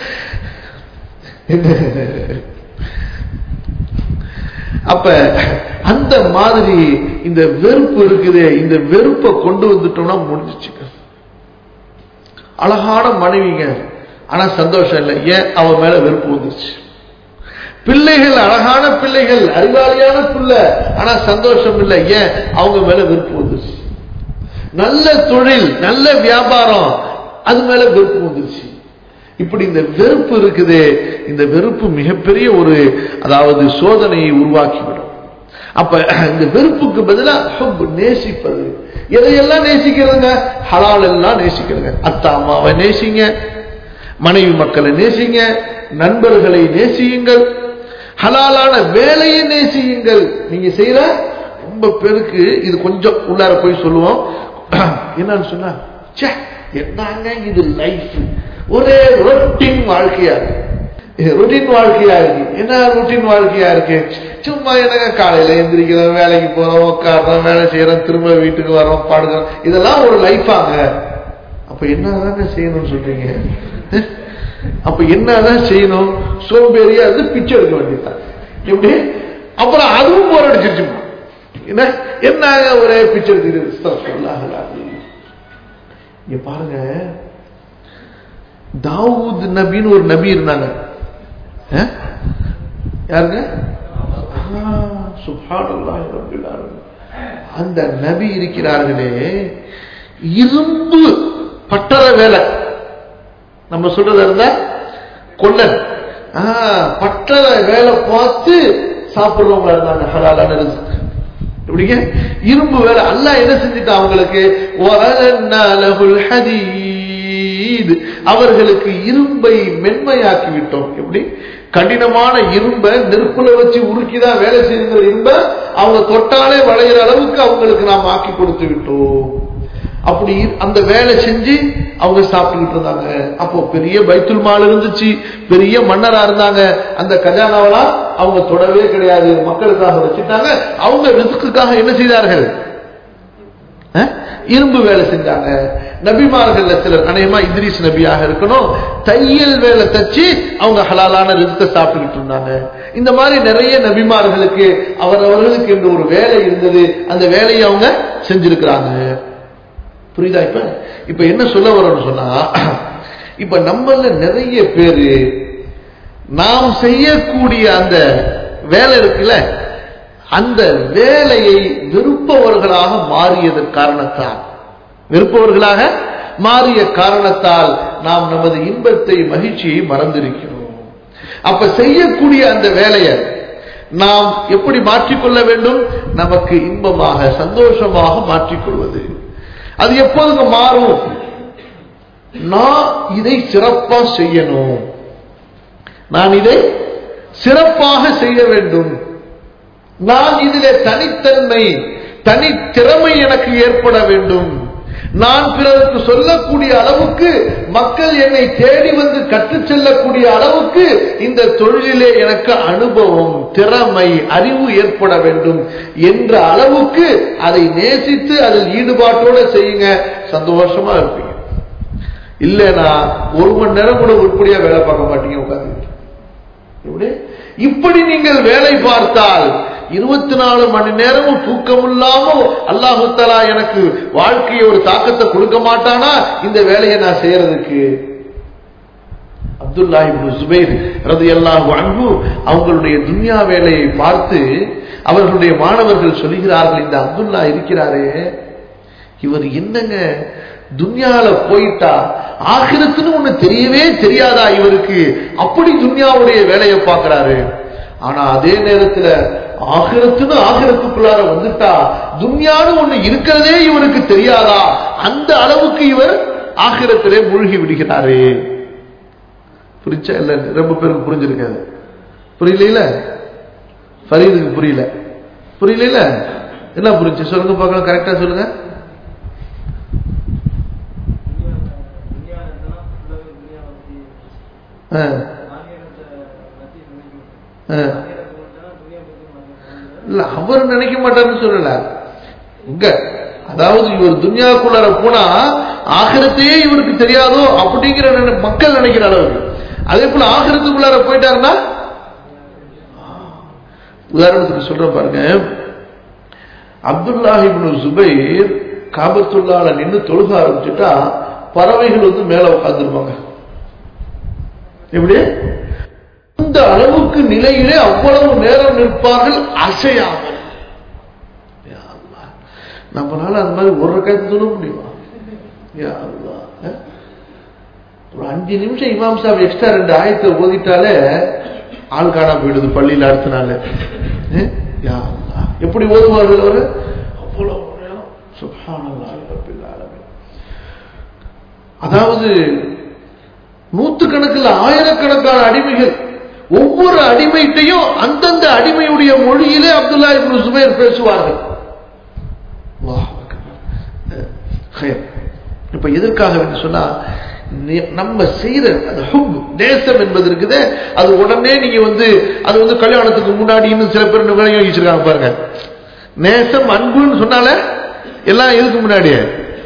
அப்ப அந்த மாதிரி இந்த வெறுப்பு இருக்குது இந்த வெறுப்பை கொண்டு வந்துட்டோம்னா முடிஞ்சிச்சு அழகான மனைவிங்க ஆனா சந்தோஷம் இல்லை ஏன் அவன் மேல வெறுப்பு வந்துருச்சு பிள்ளைகள் அழகான பிள்ளைகள் அறிவாளியான பிள்ளை ஆனா சந்தோஷம் இல்லை ஏன் அவங்க மேல வெறுப்பு வந்துருச்சு நல்ல தொழில் நல்ல வியாபாரம் அது மேல வெறுப்பு வந்துருச்சு இப்படி இந்த வெறுப்பு இருக்குது இந்த வெறுப்பு மிகப்பெரிய ஒரு அதாவது சோதனையை உருவாக்கிவிடும் அப்ப இந்த வெறுப்புக்கு பதிலாக நேசிப்பது எதையெல்லாம் நேசிக்கிறதுங்க ஹலால் எல்லாம் நேசிக்கிறதுங்க அத்தா அம்மாவை நேசிங்க மனைவி மக்களை நேசிங்க நண்பர்களை நேசியுங்கள் ஹலாலான வேலையை நேசியுங்கள் நீங்க செய்யற ரொம்ப பேருக்கு இது கொஞ்சம் உள்ளார போய் சொல்லுவோம் என்னன்னு சொன்னா என்னங்க இது லைஃப் ஒரே ரொட்டீன் வாழ்க்கையா இருக்கு ரொட்டீன் வாழ்க்கையா இருக்கு என்ன ரொட்டீன் வாழ்க்கையா இருக்கு சும்மா என்னங்க காலையில எந்திரிக்கிறோம் வேலைக்கு போறோம் உட்காடுறோம் வேலை செய்யறோம் திரும்ப வீட்டுக்கு வரோம் பாடுகிறோம் இதெல்லாம் ஒரு லைஃபாங்க அப்ப என்னதாங்க செய்யணும்னு சொல்றீங்க அப்ப என்னதான் செய்யணும் சோம்பேறியா இருந்து பிச்சை எடுக்க வேண்டியதுதான் எப்படி அப்புறம் அதுவும் போர் அடிச்சிருச்சுமா என்ன என்ன ஒரே பிச்சை எடுத்துக்கிட்டு இங்க பாருங்க தாவூத் நபின்னு ஒரு நபி இருந்தாங்க யாருங்க அந்த நபி இருக்கிறார்களே இரும்பு பட்டற வேலை நம்ம சொல்றது இருந்தா கொல்லன் பட்டற வேலை பார்த்து சாப்பிடுறவங்க இருந்தாங்க ஹலாலான எப்படிங்க இரும்பு வேலை அல்ல என்ன செஞ்சுட்டான் அவங்களுக்கு அவர்களுக்கு இரும்பை மென்மையாக்கி விட்டோம் எப்படி கடினமான இரும்பை நெருப்புல வச்சு உருக்கிதான் வேலை செய்யுங்கிற இரும்ப அவங்க தொட்டாலே வளைகிற அளவுக்கு அவங்களுக்கு நாம் ஆக்கி கொடுத்து விட்டோம் அப்படி அந்த வேலை செஞ்சு அவங்க சாப்பிட்டுக்கிட்டு இருந்தாங்க அப்போ பெரிய பைத்துல் மால் இருந்துச்சு பெரிய மன்னரா இருந்தாங்க அந்த கஜானாவெல்லாம் அவங்க தொடவே கிடையாது மக்களுக்காக வச்சுட்டாங்க அவங்க ரிஸ்க்குக்காக என்ன செய்தார்கள் இரும்பு வேலை செஞ்சாங்க நபிமார்கள் சிலர் அநேகமா இத்ரிஸ் நபியாக இருக்கணும் தையல் வேலை தச்சு அவங்க ஹலாலான ரிஸ்க சாப்பிட்டுக்கிட்டு இருந்தாங்க இந்த மாதிரி நிறைய நபிமார்களுக்கு அவரவர்களுக்கு என்று ஒரு வேலை இருந்தது அந்த வேலையை அவங்க செஞ்சிருக்கிறாங்க புரியுதா இப்ப இப்ப என்ன சொல்ல வரோம்னு சொன்னா இப்ப நம்மள நிறைய பேரு நாம் செய்யக்கூடிய அந்த வேலை இருக்குல்ல அந்த வேலையை வெறுப்பவர்களாக மாறியதன் காரணத்தால் வெறுப்பவர்களாக மாறிய காரணத்தால் நாம் நமது இன்பத்தை மகிழ்ச்சியை மறந்திருக்கிறோம் அப்ப செய்யக்கூடிய அந்த வேலையை நாம் எப்படி மாற்றிக்கொள்ள வேண்டும் நமக்கு இன்பமாக சந்தோஷமாக மாற்றிக்கொள்வது அது எப்போதுங்க மாறும் நான் இதை சிறப்பா செய்யணும் நான் இதை சிறப்பாக செய்ய வேண்டும் நான் இதிலே தனித்தன்மை தனி திறமை எனக்கு ஏற்பட வேண்டும் நான் பிறருக்கு சொல்லக்கூடிய அளவுக்கு மக்கள் என்னை தேடி வந்து கற்றுச் செல்லக்கூடிய அளவுக்கு இந்த தொழிலிலே எனக்கு அனுபவம் திறமை அறிவு ஏற்பட வேண்டும் என்ற அளவுக்கு அதை நேசித்து அதில் ஈடுபாட்டோட செய்யுங்க சந்தோஷமா இருப்பீங்க இல்லைன்னா ஒரு மணி நேரம் கூட உருப்படியா வேலை பார்க்க மாட்டீங்க உட்காந்து எப்படி இப்படி நீங்கள் வேலை பார்த்தால் இருபத்தி நாலு மணி நேரமும் தூக்கம் இல்லாம அல்லாஹு தலா எனக்கு வாழ்க்கையை ஒரு தாக்கத்தை கொடுக்க மாட்டானா இந்த வேலையை நான் செய்யறதுக்கு அப்துல்லா இப்னு சுபைர் ரலியல்லாஹு அன்ஹு அவங்களுடைய துன்யா வேலையை பார்த்து அவர்களுடைய மாணவர்கள் சொல்லுகிறார்கள் இந்த அப்துல்லா இருக்கிறாரே இவர் என்னங்க துன்யால போயிட்டா ஆகிரத்துன்னு ஒண்ணு தெரியவே தெரியாதா இவருக்கு அப்படி துன்யாவுடைய வேலையை பார்க்கிறாரு ஆனா அதே நேரத்துல ஆகிரத்துன்னு ஆகிரத்துக்குள்ளார வந்துட்டா துன்யான்னு ஒண்ணு இருக்கிறதே இவருக்கு தெரியாதா அந்த அளவுக்கு இவர் ஆகிரத்திலே மூழ்கி விடுகிறாரு புரிச்சா இல்ல ரொம்ப பேருக்கு புரிஞ்சிருக்காது புரியல ஃபரீதுக்கு புரியல புரியல என்ன புரிஞ்சு சொல்லுங்க பார்க்கலாம் கரெக்டா சொல்லுங்க ஆ ஆ இல்ல அவர் நினைக்க மாட்டாருன்னு சொல்லல இங்க அதாவது இவர் துன்யாக்குள்ளார போனா ஆகிரத்தையே இவருக்கு தெரியாதோ அப்படிங்கிற நினை- மக்கள் நினைக்கிற அளவுக்கு அதே போல ஆகிரத்துக்குள்ளார போயிட்டாருன்னா உதாரணத்துக்கு சொல்றேன் பாருங்க அப்துல்லாஹிப்னு ஜுபைர் காபத்துள்ளால நின்று தொழுக ஆரம்பிச்சுட்டா பறவைகள் வந்து மேல உட்கார்ந்துருப்பாங்க எப்படி இந்த அளவுக்கு நிலையிலே அவ்வளவு நேரம் நிற்பார்கள் அசையாமல் யா அல்லாஹ். நம்மளால அந்த மாதிரி ஒரு ரக்காயத்து சொல்ல முடியுமா யா அல்லாஹ். அஹ்? ஒரு அஞ்சு நிமிஷம் இமாம் சாப் எக்ஸ்ட்ரா ரெண்டு ஆயத்தை ஓதிட்டாலே ஆள் காணாம போயிடுது பள்ளியில் அடுத்த நாள் அஹ்? யா அல்லாஹ். எப்படி ஓதுவார்கள் அவரு அவ்வளவு நேரம் சுப்ஹானல்லாஹ் ரப்பில் ஆலமீன். அதாவது நூத்துக்கணக்கில் ஆயிரக்கணக்கான அடிமைகள் ஒவ்வொரு அடிமைட்டையும் அந்தந்த அடிமையுடைய மொழியிலே அப்துல்லா இப்னு சுபைர் பேசுவார்கள் அல்லாஹ் அக்பர். அஹ், ஹைர். இப்ப எதற்காக வேண்டி சொன்னா நி- நம்ம செய்யற அந்த ஹுப் நேசம் என்பது இருக்குது அது உடனே நீங்க வந்து அது வந்து கல்யாணத்துக்கு முன்னாடி இன்னும் சில பேர் இன்னும் விளங்கி வச்சிருக்காங்க பாருங்க நேசம் அன்புன்னு சொன்னாலே எல்லாம் எதுக்கு முன்னாடியே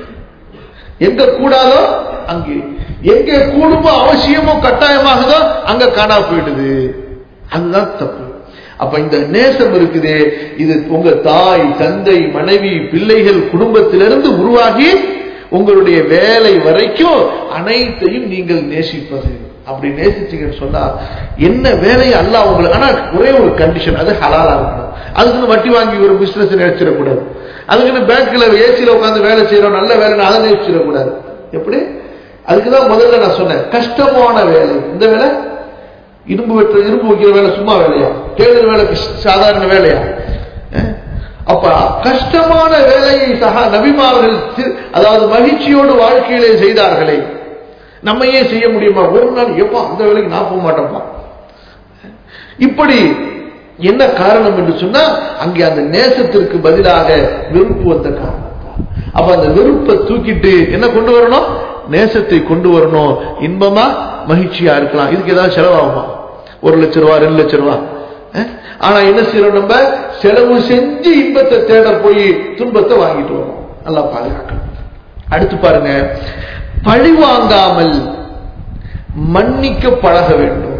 எங்க கூடாதோ அங்கே எங்க கூடுமோ அவசியமோ கட்டாயமாகுதோ அங்க காணா போயிடுது அதுதான் தப்பு அப்ப இந்த நேசம் இருக்குதே இது உங்க தாய் தந்தை மனைவி பிள்ளைகள் குடும்பத்திலிருந்து உருவாகி உங்களுடைய வேலை வரைக்கும் அனைத்தையும் நீங்கள் நேசிப்பது அப்படி நேசிச்சீங்கன்னு சொன்னா என்ன வேலையை அல்லாஹ் உங்களுக்கு ஆனா ஒரே ஒரு கண்டிஷன் அது ஹலாலா இருக்கணும் அதுக்குன்னு வட்டி வாங்கி ஒரு பிசினஸ் நினைச்சிடக்கூடாது அதுக்குன்னு பேங்க்ல ஏசியில உட்காந்து வேலை செய்யறோம் நல்ல வேலைன்னு அதை நேசிச்சிடக்கூடாது எப்படி அதுக்குதான் முதல்ல நான் சொன்னேன் கஷ்டமான வேலை இந்த வேலை இரும்பு வெட்டுற இரும்பு வைக்கிற வேலை சும்மா வேலையா தேடுற வேலை கஷ்- சாதாரண வேலையா அஹ்? அப்ப கஷ்டமான வேலையை சக நபிமார்கள் சி- அதாவது மகிழ்ச்சியோடு வாழ்க்கையிலே செய்தார்களே நம்ம ஏன் செய்ய முடியுமா ஒரு நாள் எப்பா அந்த வேலைக்கு நான் போக மாட்டேன்ப்பா இப்படி என்ன காரணம் என்று சொன்னா அங்கே அந்த நேசத்திற்கு பதிலாக வெறுப்பு வந்த காரணம் அப்ப அந்த வெறுப்பை தூக்கிட்டு என்ன கொண்டு வரணும் நேசத்தை கொண்டு வரணும் இன்பமா மகிழ்ச்சியா இருக்கலாம் இதுக்கு ஏதாவது செலவாகுமா ஒரு லட்சம் ரூபா ரெண்டு லட்சம் ரூபா அஹ்? ஆனா என்ன செய்யறோம் நம்ம செலவு செஞ்சு இன்பத்தை தேட போய் துன்பத்தை வாங்கிட்டு வரோம் நல்லா பாதுகாக்கணும் அடுத்து பாருங்க பழி வாங்காமல் மன்னிக்க பழக வேண்டும்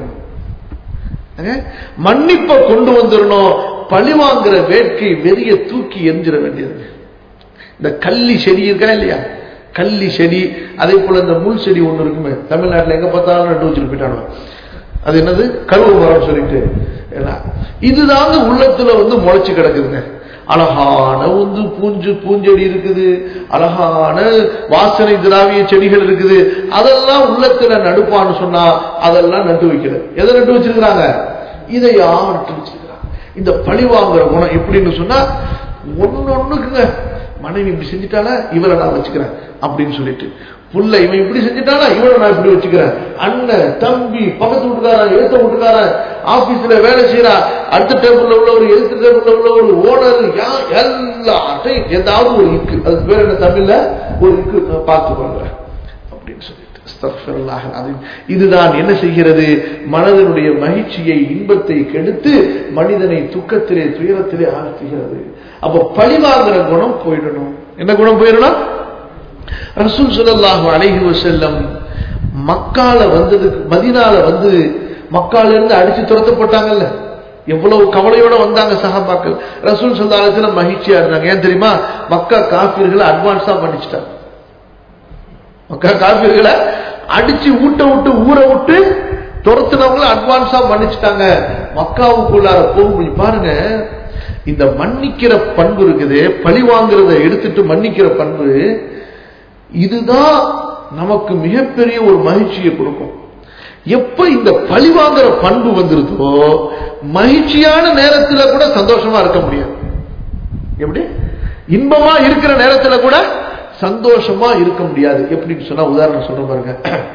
அஹ்? மன்னிப்பை கொண்டு வந்துடணும் பழி வாங்குற வேட்கை வெறிய தூக்கி எரிஞ்சிட வேண்டியது இந்த கள்ளி செடி இருக்கா இல்லையா கள்ளி செடி அதே போல இந்த முள் செடி ஒண்ணு இருக்குமே தமிழ்நாட்டுல எங்க பார்த்தாலும் நட்டு வச்சுட்டு போயிட்டானோ அது என்னது கருவு மரம் சொல்லிட்டு ஏன்னா, இதுதாங்க உள்ளத்துல வந்து முளைச்சு கிடக்குதுங்க அழகான வந்து பூஞ்சு பூஞ்செடி இருக்குது அழகான வாசனை திராவிய செடிகள் இருக்குது அதெல்லாம் உள்ளத்துல நடுப்பான்னு சொன்னா அதெல்லாம் நட்டு வைக்கிறது எதை நட்டு வச்சிருக்கிறாங்க இதையா நட்டு வச்சிருக்கிறாங்க இந்த பழி வாங்குற குணம் எப்படின்னு சொன்னா ஒன்னொன்னுக்குங்க மனைவி இப்படி செஞ்சுட்டானா இவரை நான் வச்சுக்கிறேன் அப்படின்னு சொல்லிட்டு புள்ள இவன் இப்படி செஞ்சுட்டானா இவரை நான் இப்படி வச்சுக்கிறேன் அண்ணன் தம்பி பக்கத்து வீட்டுக்காரன் எழுத்த வீட்டுக்காரன் ஆபீஸ்ல வேலை செய்யறா அடுத்த டேபிள்ல உள்ளவர் எழுத்து டேபிள்ல உள்ளவர் ஓனர் எல்லாத்தையும் ஏதாவது ஒரு இருக்கு அதுக்கு பேர் என்ன தமிழ்ல ஒரு இருக்கு பார்த்து கொள்றேன் அப்படின்னு சொல்லிட்டு அஸ்தக்ஃபிருல்லாஹ் அலீம். இதுதான் என்ன செய்கிறது மனதனுடைய மகிழ்ச்சியை இன்பத்தை கெடுத்து மனிதனை துக்கத்திலே துயரத்திலே ஆழ்த்துகிறது அப்ப பழிவாங்கிற குணம் போயிடணும் என்ன குணம் போயிடணும் ரசூல் ஸல்லல்லாஹு அலைஹி வஸல்லம் மக்கால வந்ததுக்கு மதீனால வந்து மக்கால இருந்து அடிச்சு துரத்தப்பட்டாங்கல்ல எவ்வளவு கவலையோட வந்தாங்க சஹாபாக்கள் ரசூல் ஸல்லல்லாஹு அலைஹி வஸல்லம் மகிழ்ச்சியா இருந்தாங்க ஏன் தெரியுமா மக்கா காஃபிர்களை அட்வான்ஸா பண்ணிச்சிட்டாங்க மக்கா காஃபிர்களை அடிச்சு ஊட்ட விட்டு ஊற விட்டு துரத்துனவங்கள அட்வான்ஸா மன்னிச்சுட்டாங்க மக்காவுக்குள்ளார போகும் பாருங்க இந்த மன்னிக்கிற பண்பு இருக்குது பழி வாங்குறத எடுத்துட்டு மன்னிக்கிற பண்பு இதுதான் நமக்கு மிகப்பெரிய ஒரு மகிழ்ச்சியை கொடுக்கும் எப்ப இந்த பழி வாங்குற பண்பு வந்துருதோ மகிழ்ச்சியான நேரத்துல கூட சந்தோஷமா இருக்க முடியாது எப்படி இன்பமா இருக்கிற நேரத்துல கூட சந்தோஷமா இருக்க முடியாது எப்படின்னு சொன்னா உதாரணம் சொல்ற பாருங்க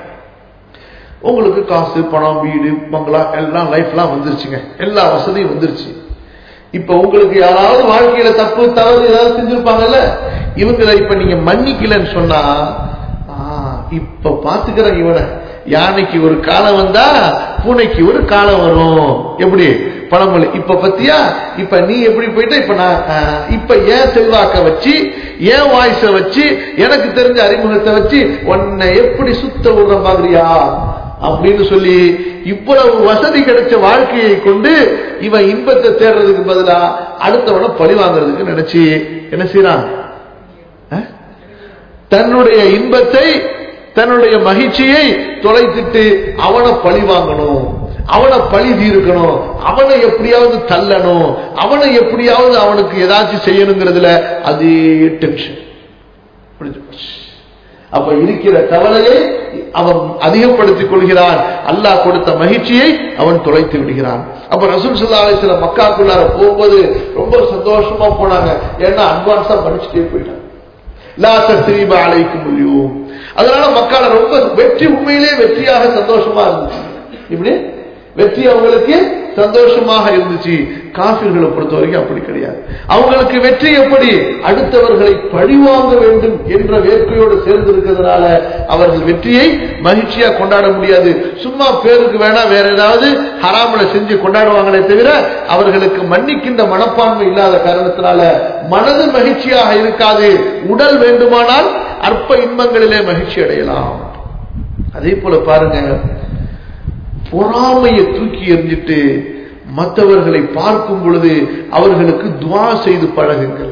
உங்களுக்கு காசு பணம் வீடு பங்களா எல்லாம் லைஃப்லாம் வந்துருச்சுங்க எல்லா வசதியும் வந்துருச்சு இப்ப உங்களுக்கு யாராவது வாழ்க்கையில தப்பு தவறு ஏதாவது செஞ்சிருப்பாங்கல்ல இவங்களை இப்ப நீங்க மன்னிக்கலன்னு சொன்னா ஆ, இப்ப பாத்துக்கிறேன் இவனை யானைக்கு ஒரு காலம் வந்தா பூனைக்கு ஒரு காலம் வரும் எப்படி பழமொழி இப்ப பத்தியா இப்ப நீ எப்படி போயிட்ட இப்ப நான் ஆ, இப்ப ஏன் செல்வாக்க வச்சு ஏன் வாய்ஸ வச்சு எனக்கு தெரிஞ்ச அறிமுகத்தை வச்சு உன்னை எப்படி சுத்த விடுற மாதிரியா அப்படின்னு சொல்லி இவ்வளவு வசதி கிடைச்ச வாழ்க்கையை கொண்டு இவன் இன்பத்தை தேடுறதுக்கு பதிலா அடுத்தவனை பழி வாங்குறதுக்கு நினைச்சு என்ன செய்யறான் அஹ்? தன்னுடைய இன்பத்தை தன்னுடைய மகிழ்ச்சியை தொலைத்துட்டு அவனை பழி வாங்கணும் அவனை பழி தீர்க்கணும் அவனை எப்படியாவது தள்ளணும் அவனை எப்படியாவது அவனுக்கு ஏதாச்சும் செய்யணுங்கிறதுல அதே டென்ஷன் புரிஞ்சு போச்சு அப்ப இருக்கிற கவலையை அவன் அதிகப்படுத்திக் கொள்கிறான் அல்லாஹ் கொடுத்த மகிழ்ச்சியை அவன் தொலைத்து விடுகிறான் அப்ப ரசூல் சல்லா அலிஸ்லாம் மக்காக்குள்ளார போகும்போது ரொம்ப சந்தோஷமா போனாங்க ஏன்னா அட்வான்ஸா படிச்சுட்டே போயிட்டாங்க லா தஸ்ரீப அலைக்கும் முடியும் அதனால மக்கால ரொம்ப வெற்றி உண்மையிலே வெற்றியாக சந்தோஷமா இருந்துச்சு இப்படி வெற்றி அவங்களுக்கு சந்தோஷமாக இருந்துச்சு காபிர்களை பொறுத்த வரைக்கும் அப்படி கிடையாது அவங்களுக்கு வெற்றி எப்படி அடுத்தவர்களை பழிவாங்க வேண்டும் என்ற வேட்கையோடு சேர்ந்து இருக்கிறதுனால அவர்கள் வெற்றியை மகிழ்ச்சியா கொண்டாட முடியாது சும்மா பேருக்கு வேணா வேற ஏதாவது ஹராமல செஞ்சு கொண்டாடுவாங்களே தவிர அவர்களுக்கு மன்னிக்கின்ற மனப்பான்மை இல்லாத காரணத்தினால மனது மகிழ்ச்சியாக இருக்காது உடல் வேண்டுமானால் அற்ப இன்பங்களிலே மகிழ்ச்சி அடையலாம் அதே போல பாருங்க பொறாமையை தூக்கி எறிஞ்சிட்டு மற்றவர்களை பார்க்கும் பொழுது அவர்களுக்கு துவா செய்து பழகுங்கள்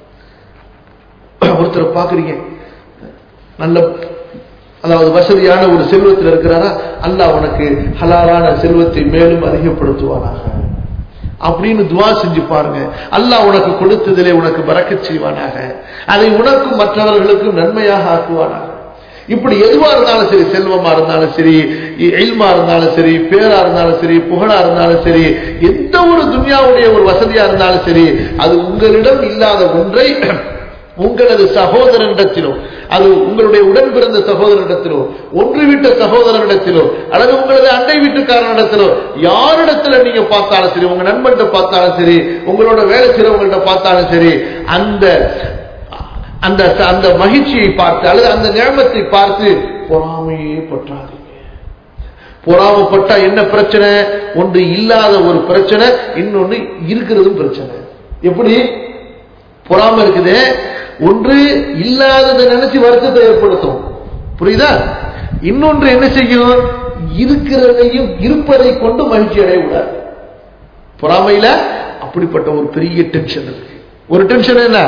ஒருத்தரை பாக்குறீங்க நல்ல அதாவது வசதியான ஒரு செல்வத்தில் இருக்கிறாரா அல்லாஹ் உனக்கு ஹலாலான செல்வத்தை மேலும் அதிகப்படுத்துவானாக அப்படின்னு துவா செஞ்சு பாருங்க அல்லாஹ் உனக்கு கொடுத்ததிலே உனக்கு பறக்கச் செய்வானாக அதை உனக்கும் மற்றவர்களுக்கும் நன்மையாக ஆக்குவானாக இப்படி எதுவா இருந்தாலும் சரி செல்வமா இருந்தாலும் சரி எல்மா இருந்தாலும் சரி பேரா இருந்தாலும் சரி புகழா இருந்தாலும் சரி எந்த ஒரு துன்யாவுடைய ஒரு வசதியா இருந்தாலும் சரி அது உங்களிடம் இல்லாத ஒன்றை உங்களது சகோதரனிடத்திலோ அது உங்களுடைய உடன் பிறந்த சகோதரனிடத்திலோ ஒன்று விட்ட சகோதரனிடத்திலோ அல்லது உங்களது அண்டை வீட்டுக்காரனிடத்திலோ யாரிடத்துல நீங்க பார்த்தாலும் சரி உங்க நண்பன்கிட்ட பார்த்தாலும் சரி உங்களோட வேலை செய்றவங்கள்ட்ட பார்த்தாலும் சரி அந்த அந்த அந்த மகிழ்ச்சியை பார்த்து அல்லது அந்த நியமத்தை பார்த்து பொறாமையே பற்றாதீங்க பொறாமப்பட்டா என்ன பிரச்சனை ஒன்று இல்லாத ஒரு பிரச்சனை இன்னொன்னு இருக்கிறதும் பிரச்சனை எப்படி பொறாம இருக்குது ஒன்று இல்லாததை நினைச்சு வருத்தத்தை ஏற்படுத்தும் புரியுதா இன்னொன்று என்ன செய்யும் இருக்கிறதையும் இருப்பதை கொண்டு மகிழ்ச்சி அடைய விடாது பொறாமையில அப்படிப்பட்ட ஒரு பெரிய டென்ஷன் இருக்கு ஒரு டென்ஷன் என்ன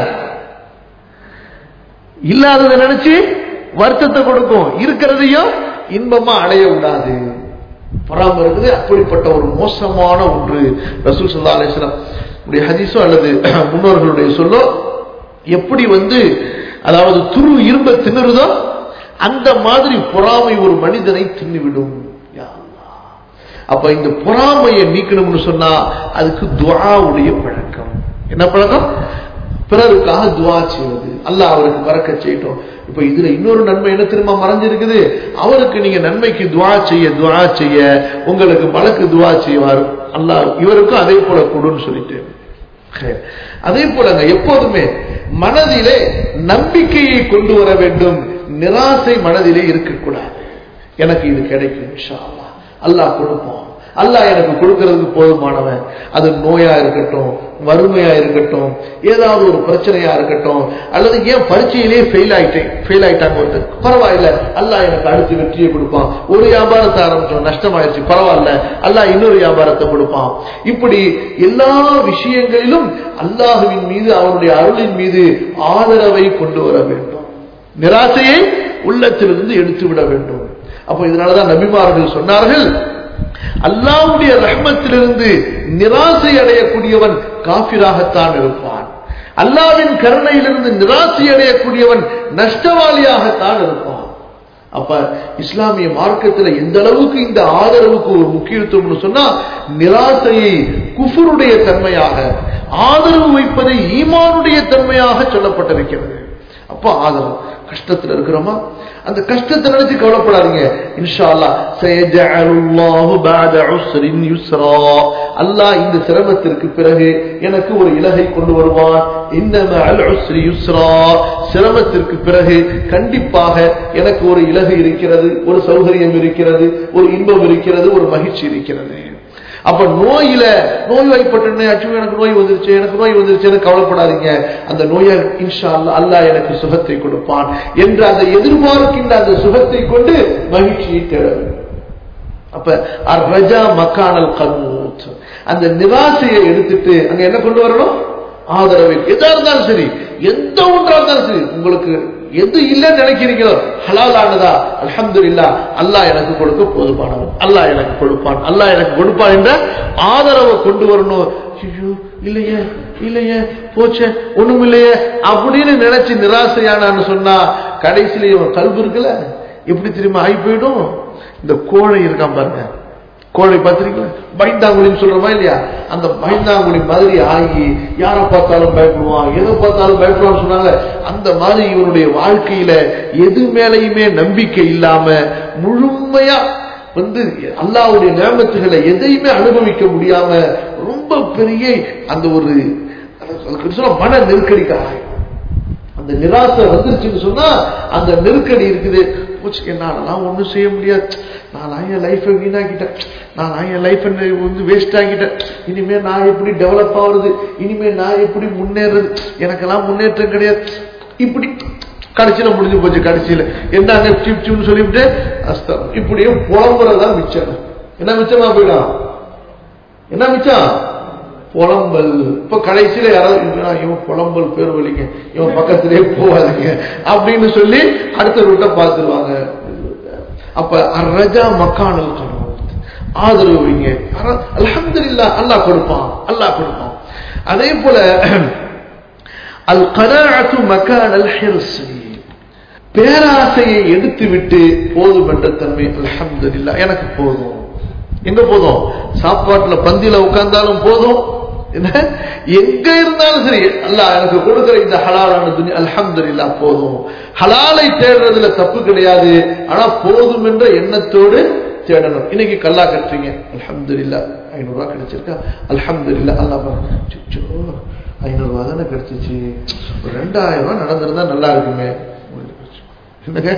இல்லாததை நினைச்சு வருத்தத்தை கொடுக்கும் இருக்கிறதையும் இன்பமா அடைய விடாது பொறாம இருக்குது அப்படிப்பட்ட ஒரு மோசமான ஒன்று ரசூல் சல்லா அலிஸ்லாம் உடைய ஹதீஸோ அல்லது முன்னோர்களுடைய சொல்லோ எப்படி வந்து அதாவது துரு இரும்ப தின்னுறதோ அந்த மாதிரி பொறாமை ஒரு மனிதனை தின்னுவிடும் யா அல்லாஹ். அப்ப இந்த பொறாமையை நீக்கணும்னு சொன்னா அதுக்கு துஆவுடைய பழக்கம் என்ன பழக்கம் பிறருக்காக துவா செய்வது அல்லாஹ் அவருக்கு பறக்க செய்யட்டும் இப்ப இதுல இன்னொரு நன்மை என்ன திரும்ப மறைஞ்சிருக்குது அவருக்கு நீங்க நன்மைக்கு துவா செய்ய துவா செய்ய உங்களுக்கு மலக்கு துவா செய்வார் அல்லாஹ் இவருக்கும் அதே போல கொடுன்னு சொல்லிட்டு அதே போலங்க எப்போதுமே மனதிலே நம்பிக்கையை கொண்டு வர வேண்டும் நிராசை மனதிலே இருக்கக்கூடாது எனக்கு இது கிடைக்கும் இன்ஷா அல்லாஹ் அல்லாஹ் கொடுப்போம் அல்லாஹ் எனக்கு கொடுக்கறதுக்கு போதுமானவன் அது நோயா இருக்கட்டும் வறுமையா இருக்கட்டும் ஏதாவது ஒரு பிரச்சனையா இருக்கட்டும் அல்லது ஏன் பரீட்சையிலே ஃபெயில் ஆயிட்டேன் ஃபெயில் ஆயிட்டாங்க ஒருத்தர் பரவாயில்ல அல்லாஹ் எனக்கு அடுத்து வெற்றியை கொடுப்பான் ஒரு வியாபாரத்தை ஆரம்பிச்சோம் நஷ்டமாயிருச்சு பரவாயில்ல அல்லாஹ் இன்னொரு வியாபாரத்தை கொடுப்பான் இப்படி எல்லா விஷயங்களிலும் அல்லாஹுவின் மீது அவனுடைய அருளின் மீது ஆதரவை கொண்டு வர வேண்டும் நிராசையை உள்ளத்திலிருந்து எடுத்து விட வேண்டும் அப்ப இதனாலதான் நபிமார்கள் சொன்னார்கள் அல்லாவுடைய ரஹ்மத்திலிருந்து நிராசை அடையக்கூடியவன் காபிராகத்தான் இருப்பான் அல்லாவின் கருணையிலிருந்து நிராசை அடையக்கூடியவன் நஷ்டவாளியாகத்தான் இருப்பான் அப்ப இஸ்லாமிய மார்க்கத்தில் எந்த அளவுக்கு இந்த ஆதரவுக்கு ஒரு முக்கியத்துவம்னு சொன்னா நிராசையை குஃபருடைய தன்மையாக ஆதரவு வைப்பதை ஈமானுடைய தன்மையாக சொல்லப்பட்டிருக்கிறது அப்ப ஆதரவு கஷ்டத்தில் இருக்கிறோமா அந்த கஷ்டத்தை நினைச்சு கவலைப்படாதீங்க இன்ஷா அல்லாஹ் சயஜஅலுல்லாஹு பஅத உஸ்ரின் யுஸ்ரா அல்லாஹ் இந்த சிரமத்திற்கு பிறகு எனக்கு ஒரு இலகை கொண்டு வருவான் இன்னம அல் உஸ்ரி யுஸ்ரா சிரமத்திற்கு பிறகு கண்டிப்பாக எனக்கு ஒரு இலகு இருக்கிறது ஒரு சௌகரியம் இருக்கிறது ஒரு இன்பம் இருக்கிறது ஒரு மகிழ்ச்சி இருக்கிறது அப்ப நோயில நோய் வாய்ப்பட்டு அச்சு எனக்கு நோய் வந்துருச்சு எனக்கு நோய் வந்துருச்சுன்னு கவலைப்படாதீங்க அந்த நோயை இன்ஷா அல்லா அல்லாஹ் எனக்கு சுகத்தை கொடுப்பான் என்று அந்த எதிர்பார்க்கின்ற அந்த சுகத்தை கொண்டு மகிழ்ச்சியை தேட வேண்டும் அப்ப ரஜா மக்கானல் கல்மூத் அந்த நிராசையை எடுத்துட்டு அங்க என்ன கொண்டு வரணும் ஆதரவை எதா இருந்தாலும் சரி எந்த ஒன்றா இருந்தாலும் சரி உங்களுக்கு எது இல்லைன்னு நினைக்கிறீங்களோ ஹலால் ஆனதா அலமது இல்லா அல்லாஹ் எனக்கு கொடுக்க போதுமானவன் அல்லாஹ் எனக்கு கொடுப்பான் அல்லாஹ் எனக்கு கொடுப்பான் என்ற ஆதரவை கொண்டு வரணும் ஐயோ இல்லையே இல்லையே போச்சே ஒண்ணும் இல்லையே அப்படின்னு நினைச்சு நிராசையானான்னு சொன்னா கடைசியில இவன் கல்வி இருக்குல்ல எப்படி தெரியுமா ஆகி போயிடும் இந்த கோழை இருக்கான் பாருங்க கோழை பார்த்திருக்கீங்களா பைந்தாங்குழின்னு சொல்றோமா இல்லையா அந்த பைந்தாங்குழி மாதிரி ஆகி யாரை பார்த்தாலும் பயப்படுவான் எதை பார்த்தாலும் பயப்படுவான்னு சொன்னாங்க அந்த மாதிரி இவனுடைய வாழ்க்கையில எது மேலையுமே நம்பிக்கை இல்லாம முழுமையா வந்து அல்லாவுடைய நேமத்துகளை எதையுமே அனுபவிக்க முடியாம ரொம்ப பெரிய அந்த ஒரு மன நெருக்கடிக்காக அந்த நிராசை வந்துருச்சுன்னு சொன்னா அந்த நெருக்கடி இருக்குது என்னாலலாம் ஒன்றும் செய்ய முடியாது நான் என் லைஃபை வீணாக்கிட்டேன் நான் என் லைஃபை வந்து வேஸ்ட் ஆக்கிட்டேன் இனிமே நான் எப்படி டெவலப் ஆகுறது இனிமே நான் எப்படி முன்னேறது எனக்கெல்லாம் முன்னேற்றம் கிடையாது இப்படி கடைசியில முடிஞ்சு போச்சு கடைசியில என்னங்க சிப் சிப்னு சொல்லிவிட்டு அஸ்தம் இப்படியே புலம்புறதுதான் மிச்சம் என்ன மிச்சமா போயிடும் என்ன மிச்சம் புலம்பல் இப்ப கடைசியில யாராவது இவன் புலம்பல் பேர் வலிங்க இவன் பக்கத்திலே போவாதீங்க அப்படின்னு சொல்லி அடுத்த ரூட்டை பார்த்துருவாங்க அப்ப ரஜா மக்கானல் ஆதரவு வைங்க அலமது இல்லா அல்லாஹ் கொடுப்பான் அல்லாஹ் கொடுப்பான் அதே போல அல் கனாத்து மக்கான் அல் ஹிர்சி பேராசையை எடுத்து விட்டு போதும் என்ற தன்மை அலமது இல்லா எனக்கு போதும் எங்க போதும் சாப்பாட்டுல பந்தியில உட்கார்ந்தாலும் போதும் எங்க இருந்தாலும் சரி அல்லா எனக்கு கொடுக்கிற இந்த ஹலாலான துணி அல்ஹம்து இல்லா போதும் ஹலாலை தேடுறதுல தப்பு கிடையாது ஆனா போதும் என்ற எண்ணத்தோடு தேடணும் இன்னைக்கு கல்லா கட்டுறீங்க அல்ஹம்து இல்லா ஐநூறு ரூபா கிடைச்சிருக்கா அல்ஹம்து இல்லா அல்லா ஐநூறு ரூபா தானே கிடைச்சிச்சு ஒரு ரெண்டாயிரம் ரூபாய் நடந்திருந்தா நல்லா இருக்குமே என்னங்க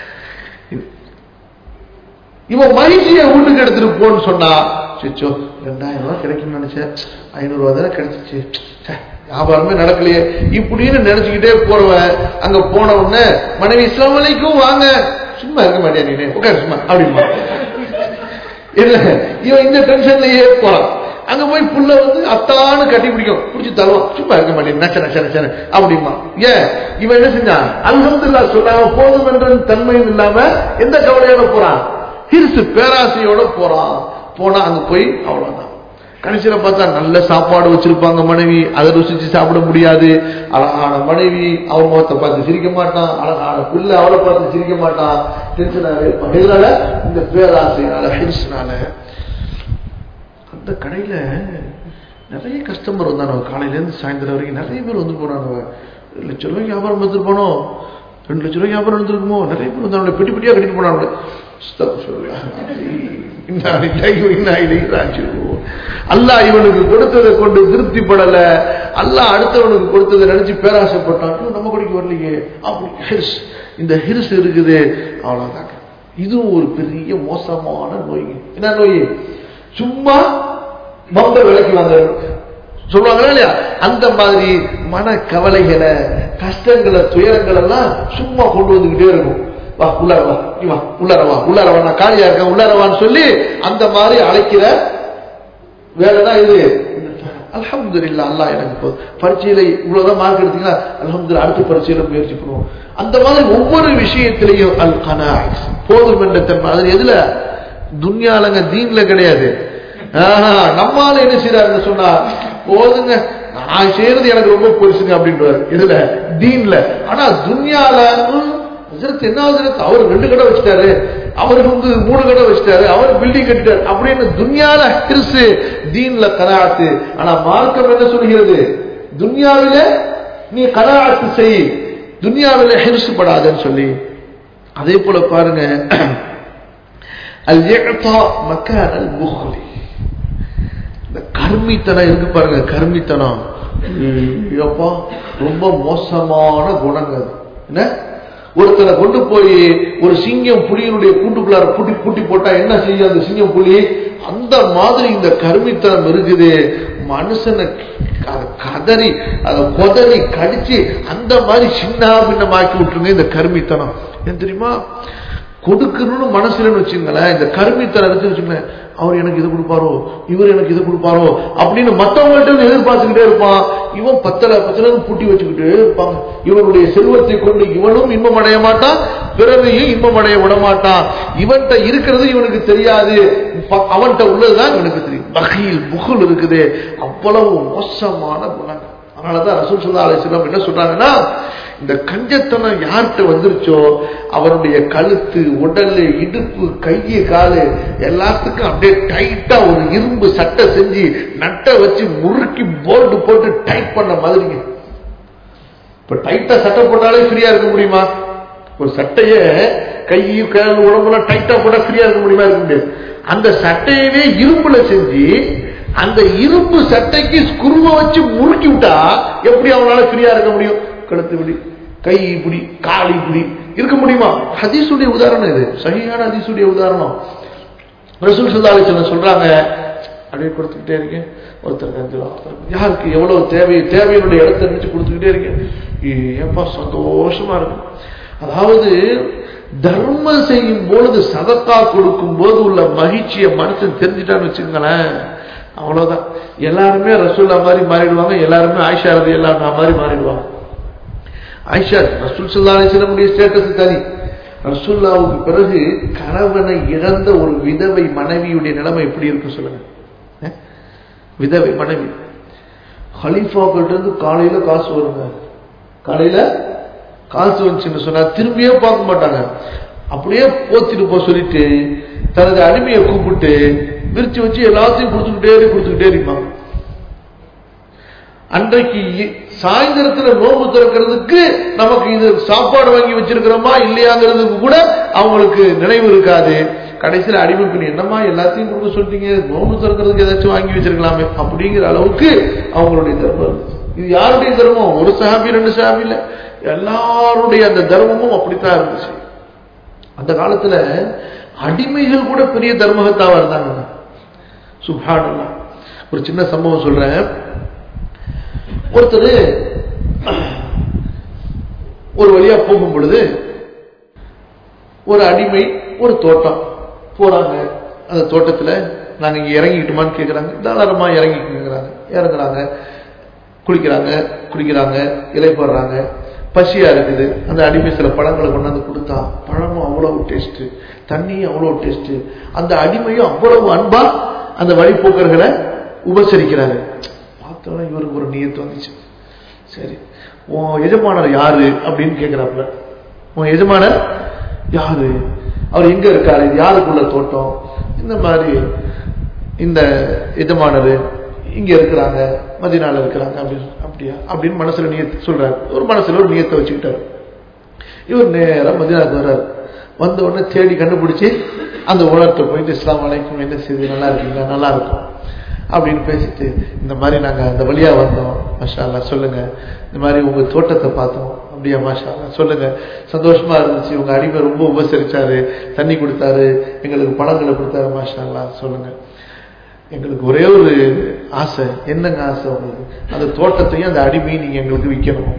இவன் மகிழ்ச்சியை வீட்டுக்கு எடுத்துட்டு போன்னு சொன்னா சிச்சோ ரெண்டாயிரம் ரூபாய் கிடைக்கும்னு நினைச்சேன் ஐநூறு ரூபாய் தானே கிடைச்சிச்சு வியாபாரமே நடக்கலையே இப்படின்னு நினைச்சுக்கிட்டே போறவன் அங்க போன உடனே மனைவி இஸ்லாம் வலைக்கும் வாங்க சும்மா இருக்க மாட்டியா நீ உட்காரு சும்மா அப்படிமா இல்ல இவன் இந்த டென்ஷன்லயே போறான் அங்க போய் புள்ள வந்து அத்தான்னு கட்டி பிடிக்கும் பிடிச்சி தருவான் சும்மா இருக்க மாட்டேன் நச்ச நச்ச நச்சன அப்படிமா ஏன் இவன் என்ன செஞ்சான் அல்ஹம்துல்லா சொல்லாம போதும் என்ற தன்மையும் இல்லாம எந்த கவலையோட போறான் ஹிர்சு பேராசையோட போறான் போனா அங்க போய் அவ்வளவுதான் கடைசியில பார்த்தா நல்ல சாப்பாடு வச்சிருப்பாங்க மனைவி அதை ருசிச்சு சாப்பிட முடியாது அழகான மனைவி அவன் முகத்தை பார்த்து சிரிக்க மாட்டான் அழகான பிள்ளை அவளை பார்த்து சிரிக்க மாட்டான் டென்ஷனாவே இருப்பான் இதனால இந்த பேராசைனால ஹிர்ஸ்னால அந்த கடையில நிறைய கஸ்டமர் வந்தானோ காலையில இருந்து சாயந்தரம் வரைக்கும் நிறைய பேர் வந்து போனாங்க ரெண்டு லட்ச ரூபாய்க்கு வியாபாரம் எடுத்துட்டு போனோம் ரெண்டு லட்ச ரூபாய்க்கு வியாபாரம் எடுத்துருக்குமோ நிறைய பேர் வந்தாங்க பெட்டி பெட்டியா கட்டிட்டு போனாங்க அல்லாஹ் இவனுக்கு கொடுத்ததை கொண்டு திருப்திப்படல அல்லாஹ் அடுத்தவனுக்கு கொடுத்ததை நினைச்சு பேராசைப்பட்டான் ஐயோ, நம்ம கடைக்கு வரலையே அப்படி ஹிர்ஸ் இந்த ஹிர்ஸ் இருக்குது அவ்வளவுதாங்க இதுவும் ஒரு பெரிய மோசமான நோய் என்ன நோய் சும்மா மொத்த விலைக்கு வாங்க சொல்லுவாங்களா இல்லையா அந்த மாதிரி மன கவலைகளை கஷ்டங்களை துயரங்கள் எல்லாம் சும்மா கொண்டு வந்துகிட்டே இருக்கும் வா உள்ளார வா நீ வா உள்ளார வா உள்ளார வா நான் காலியா இருக்கேன் உள்ளார வான்னு சொல்லி அந்த மாதிரி அழைக்கிற வேலைதான் இது அல்ஹம்துலில்லாஹ் அல்லாஹ் எனக்கு இப்போ பரீட்சையில இவ்வளவுதான் மார்க் எடுத்தீங்களா அல்ஹம்துலில்லாஹ் அடுத்த பரீட்சையில முயற்சி பண்ணுவோம் அந்த மாதிரி ஒவ்வொரு விஷயத்திலையும் அல் கனா போதும் என்ற தன்மை அதுல எதுல துன்யாலங்க தீன்ல கிடையாது ஆஹா, நம்மால என்ன செய்யறாருன்னு சொன்னா போதுங்க நான் செய்யறது எனக்கு ரொம்ப பெருசுங்க அப்படின்றாரு இதுல தீன்ல ஆனா துன்யால ம், ஹஜரத் என்ன ஹஜரத் அவர் ரெண்டு கடை வச்சுட்டாரு அவர் வந்து மூணு கடை வச்சுட்டாரு அவர் பில்டிங் கட்டிட்டாரு அப்படின்னு துன்யால ஹிர்சு தீன்ல கனாத்து ஆனா மார்க்கம் என்ன சொல்கிறது துன்யாவில நீ கனாத்து செய் துன்யாவில ஹிர்சு படாதன்னு சொல்லி அதே போல பாருங்க அல் இஅ்தா மக்கான அல் புஹ்லி இந்த கர்மித்தனம் இருக்கு பாருங்க கர்மித்தனம் ஐயோப்பா ரொம்ப மோசமான குணங்க அது என்ன ஒருத்தரை கொண்டு போய் ஒரு சிங்கம் புலியினுடைய கூட்டுக்குள்ளார பூட்டி பூட்டி போட்டா என்ன செய்யும் அந்த சிங்கம் புலி அந்த மாதிரி இந்த கருமித்தனம் இருக்குது மனுஷனை அதை கதறி அதை கொதறி கடிச்சு அந்த மாதிரி சின்ன பின்னமாக்கி விட்டுருங்க இந்த கருமித்தனம் ஏன் தெரியுமா கொடுக்கணும்னு மனசுலன்னு வச்சுங்களேன் இந்த கருமித்தனம் இருந்து வச்சுங்களேன் அவர் எனக்கு இது கொடுப்பாரோ இவர் எனக்கு இது கொடுப்பாரோ அப்படின்னு மற்றவங்கள்ட்ட இருந்து எதிர்பார்த்துக்கிட்டே இருப்பான் இவன் பத்தல பத்தல பூட்டி வச்சுக்கிட்டே இருப்பாங்க இவனுடைய செல்வத்தை கொண்டு இவனும் இன்பம் அடைய மாட்டான் பிறரையும் இன்பம் அடைய விட மாட்டான் இவன்கிட்ட இருக்கிறது இவனுக்கு தெரியாது ப- அவன்கிட்ட உள்ளதுதான் இவனுக்கு தெரியும் பகையில் புகழ் இருக்குது அவ்வளவு மோசமான குணங்கள் அதனாலதான் ரசூல் சுல்லா அலிஸ்லாம் என்ன சொல்றாங்கன்னா இந்த கஞ்சத்தனம் யார்கிட்ட வந்துருச்சோ அவனுடைய கழுத்து உடல் இடுப்பு கையு காலு எல்லாத்துக்கும் அப்படியே டைட்டா ஒரு இரும்பு சட்டை செஞ்சு நட்டை வச்சு முறுக்கி போல்டு போட்டு டைட் பண்ண மாதிரிங்க இப்ப டைட்டா சட்டை போட்டாலே ஃப்ரீயா இருக்க முடியுமா ஒரு சட்டைய கையும் கால் உடம்புலாம் டைட்டா போட்டா ஃப்ரீயா இருக்க முடியுமா இருக்க முடியாது அந்த சட்டையவே இரும்புல செஞ்சு அந்த இரும்பு சட்டைக்கு ஸ்குருவை வச்சு முறுக்கி விட்டா எப்படி அவனால ஃப்ரீயா இருக்க முடியும் கழுத்து இப்படி கை இப்படி கால் இப்படி இருக்க முடியுமா ஹதீஸுடைய உதாரணம் இது சரியான ஹதீஸுடைய உதாரணம் ரசூல் சுல்லாலிச்சன சொல்றாங்க அப்படியே கொடுத்துக்கிட்டே இருக்கேன் ஒருத்தருக்கு அஞ்சு ரூபா ஒருத்தருக்கு யாருக்கு எவ்வளவு தேவை தேவையினுடைய இடத்த நினைச்சு கொடுத்துக்கிட்டே இருக்கேன் ஏப்பா சந்தோஷமா இருக்கும் அதாவது தர்மம் செய்யும் பொழுது சதக்கா கொடுக்கும் போது உள்ள மகிழ்ச்சியை மனுஷன் தெரிஞ்சுட்டான்னு வச்சுக்கோங்களேன் அவ்வளவுதான் எல்லாருமே ரசூல்லா மாதிரி மாறிடுவாங்க எல்லாருமே ஆயிஷா ரதி எல்லாம் மாதிரி மாறிடுவாங்க ஆயிஷா ரசூல் சல்லா அலிஸ்லமுடைய ஸ்டேட்டஸ் தனி ரசூல்லாவுக்கு பிறகு கணவனை இழந்த ஒரு விதவை மனைவியுடைய நிலைமை எப்படி இருக்கு சொல்லுங்க அஹ்? விதவை மனைவி ஹலீஃபாக்கிட்ட இருந்து காலையில காசு வருங்க காலையில காசு வந்துச்சுன்னு சொன்னா திரும்பியே பார்க்க மாட்டாங்க அப்படியே போத்திட்டு போக சொல்லிட்டு தனது அடிமையை கூப்பிட்டு விரிச்சு வச்சு எல்லாத்தையும் கொடுத்துக்கிட்டே கொடுத்துக்கிட்டே இருப்பாங்க அன்றைக்கு இ- சாயந்தரத்துல நோம்பு திறக்கிறதுக்கு நமக்கு இது சாப்பாடு வாங்கி வச்சிருக்கிறோமா இல்லையாங்கிறதுக்கு கூட அவங்களுக்கு நினைவு இருக்காது கடைசியில் அடிமை பண்ணி என்னம்மா எல்லாத்தையும் கொடுக்க சொல்லிட்டீங்க நோம்பு திறக்கிறதுக்கு ஏதாச்சும் வாங்கி வச்சிருக்கலாமே அப்படிங்கிற அளவுக்கு அவங்களுடைய தர்மம் இருந்துச்சு இது யாருடைய தர்மம் ஒரு சஹாபி ரெண்டு சஹாபி இல்ல எல்லாருடைய அந்த தர்மமும் அப்படித்தான் இருந்துச்சு அந்த காலத்துல அடிமைகள் கூட பெரிய தர்மகத்தாவா இருந்தாங்க சுப்ஹானல்லாஹ் ஒரு சின்ன சம்பவம் சொல்றேன் ஒருத்தர் ஒரு வழியா போகும் பொழுது ஒரு அடிமை ஒரு தோட்டம் போறாங்க அந்த தோட்டத்துல நாங்க இங்க இறங்கிக்கிட்டுமான்னு கேக்குறாங்க தாராளமா இறங்கிக்கிறாங்க இறங்குறாங்க குளிக்கிறாங்க குடிக்கிறாங்க இலைப்படுறாங்க பசியா இருக்குது அந்த அடிமை சில பழங்களை கொண்டாந்து கொடுத்தா பழமும் அவ்வளவு டேஸ்ட் தண்ணியும் அவ்வளவு டேஸ்ட் அந்த அடிமையும் அவ்வளவு அன்பா அந்த வழிபோக்கர்களை உபசரிக்கிறாரு பார்த்தோன்னா இவருக்கு ஒரு நியத்து வந்துச்சு சரி உன் எஜமானர் யாரு அப்படின்னு கேட்கிறாப்புல உன் எஜமானர் யாரு அவர் எங்க இருக்காரு இது யாருக்குள்ள தோட்டம் இந்த மாதிரி இந்த எஜமானர் இங்க இருக்கிறாங்க மதினால இருக்கிறாங்க அப்படின்னு அப்படியா அப்படின்னு மனசுல நியத்து சொல்றாரு ஒரு மனசுல ஒரு நியத்தை வச்சுக்கிட்டாரு இவர் நேரம் மதினாவுக்கு வர்றாரு வந்த உடனே தேடி கண்டுபிடிச்சு அந்த உலகத்தை போயிட்டு இஸ்லாம் வலைக்கும் என்ன செய்து நல்லா இருக்கீங்களா நல்லா இருக்கும் அப்படின்னு பேசிட்டு இந்த மாதிரி நாங்க அந்த வழியா வந்தோம் மாஷா அல்லா சொல்லுங்க இந்த மாதிரி உங்க தோட்டத்தை பார்த்தோம் அப்படியா மாஷா அல்லா சொல்லுங்க சந்தோஷமா இருந்துச்சு உங்க அடிமை ரொம்ப உபசரிச்சாரு தண்ணி கொடுத்தாரு எங்களுக்கு பழங்களை கொடுத்தாரு மாஷா அல்லா சொல்லுங்க எங்களுக்கு ஒரே ஒரு ஆசை என்னங்க ஆசை உங்களுக்கு அந்த தோட்டத்தையும் அந்த அடிமையும் நீங்க எங்களுக்கு விற்கணும்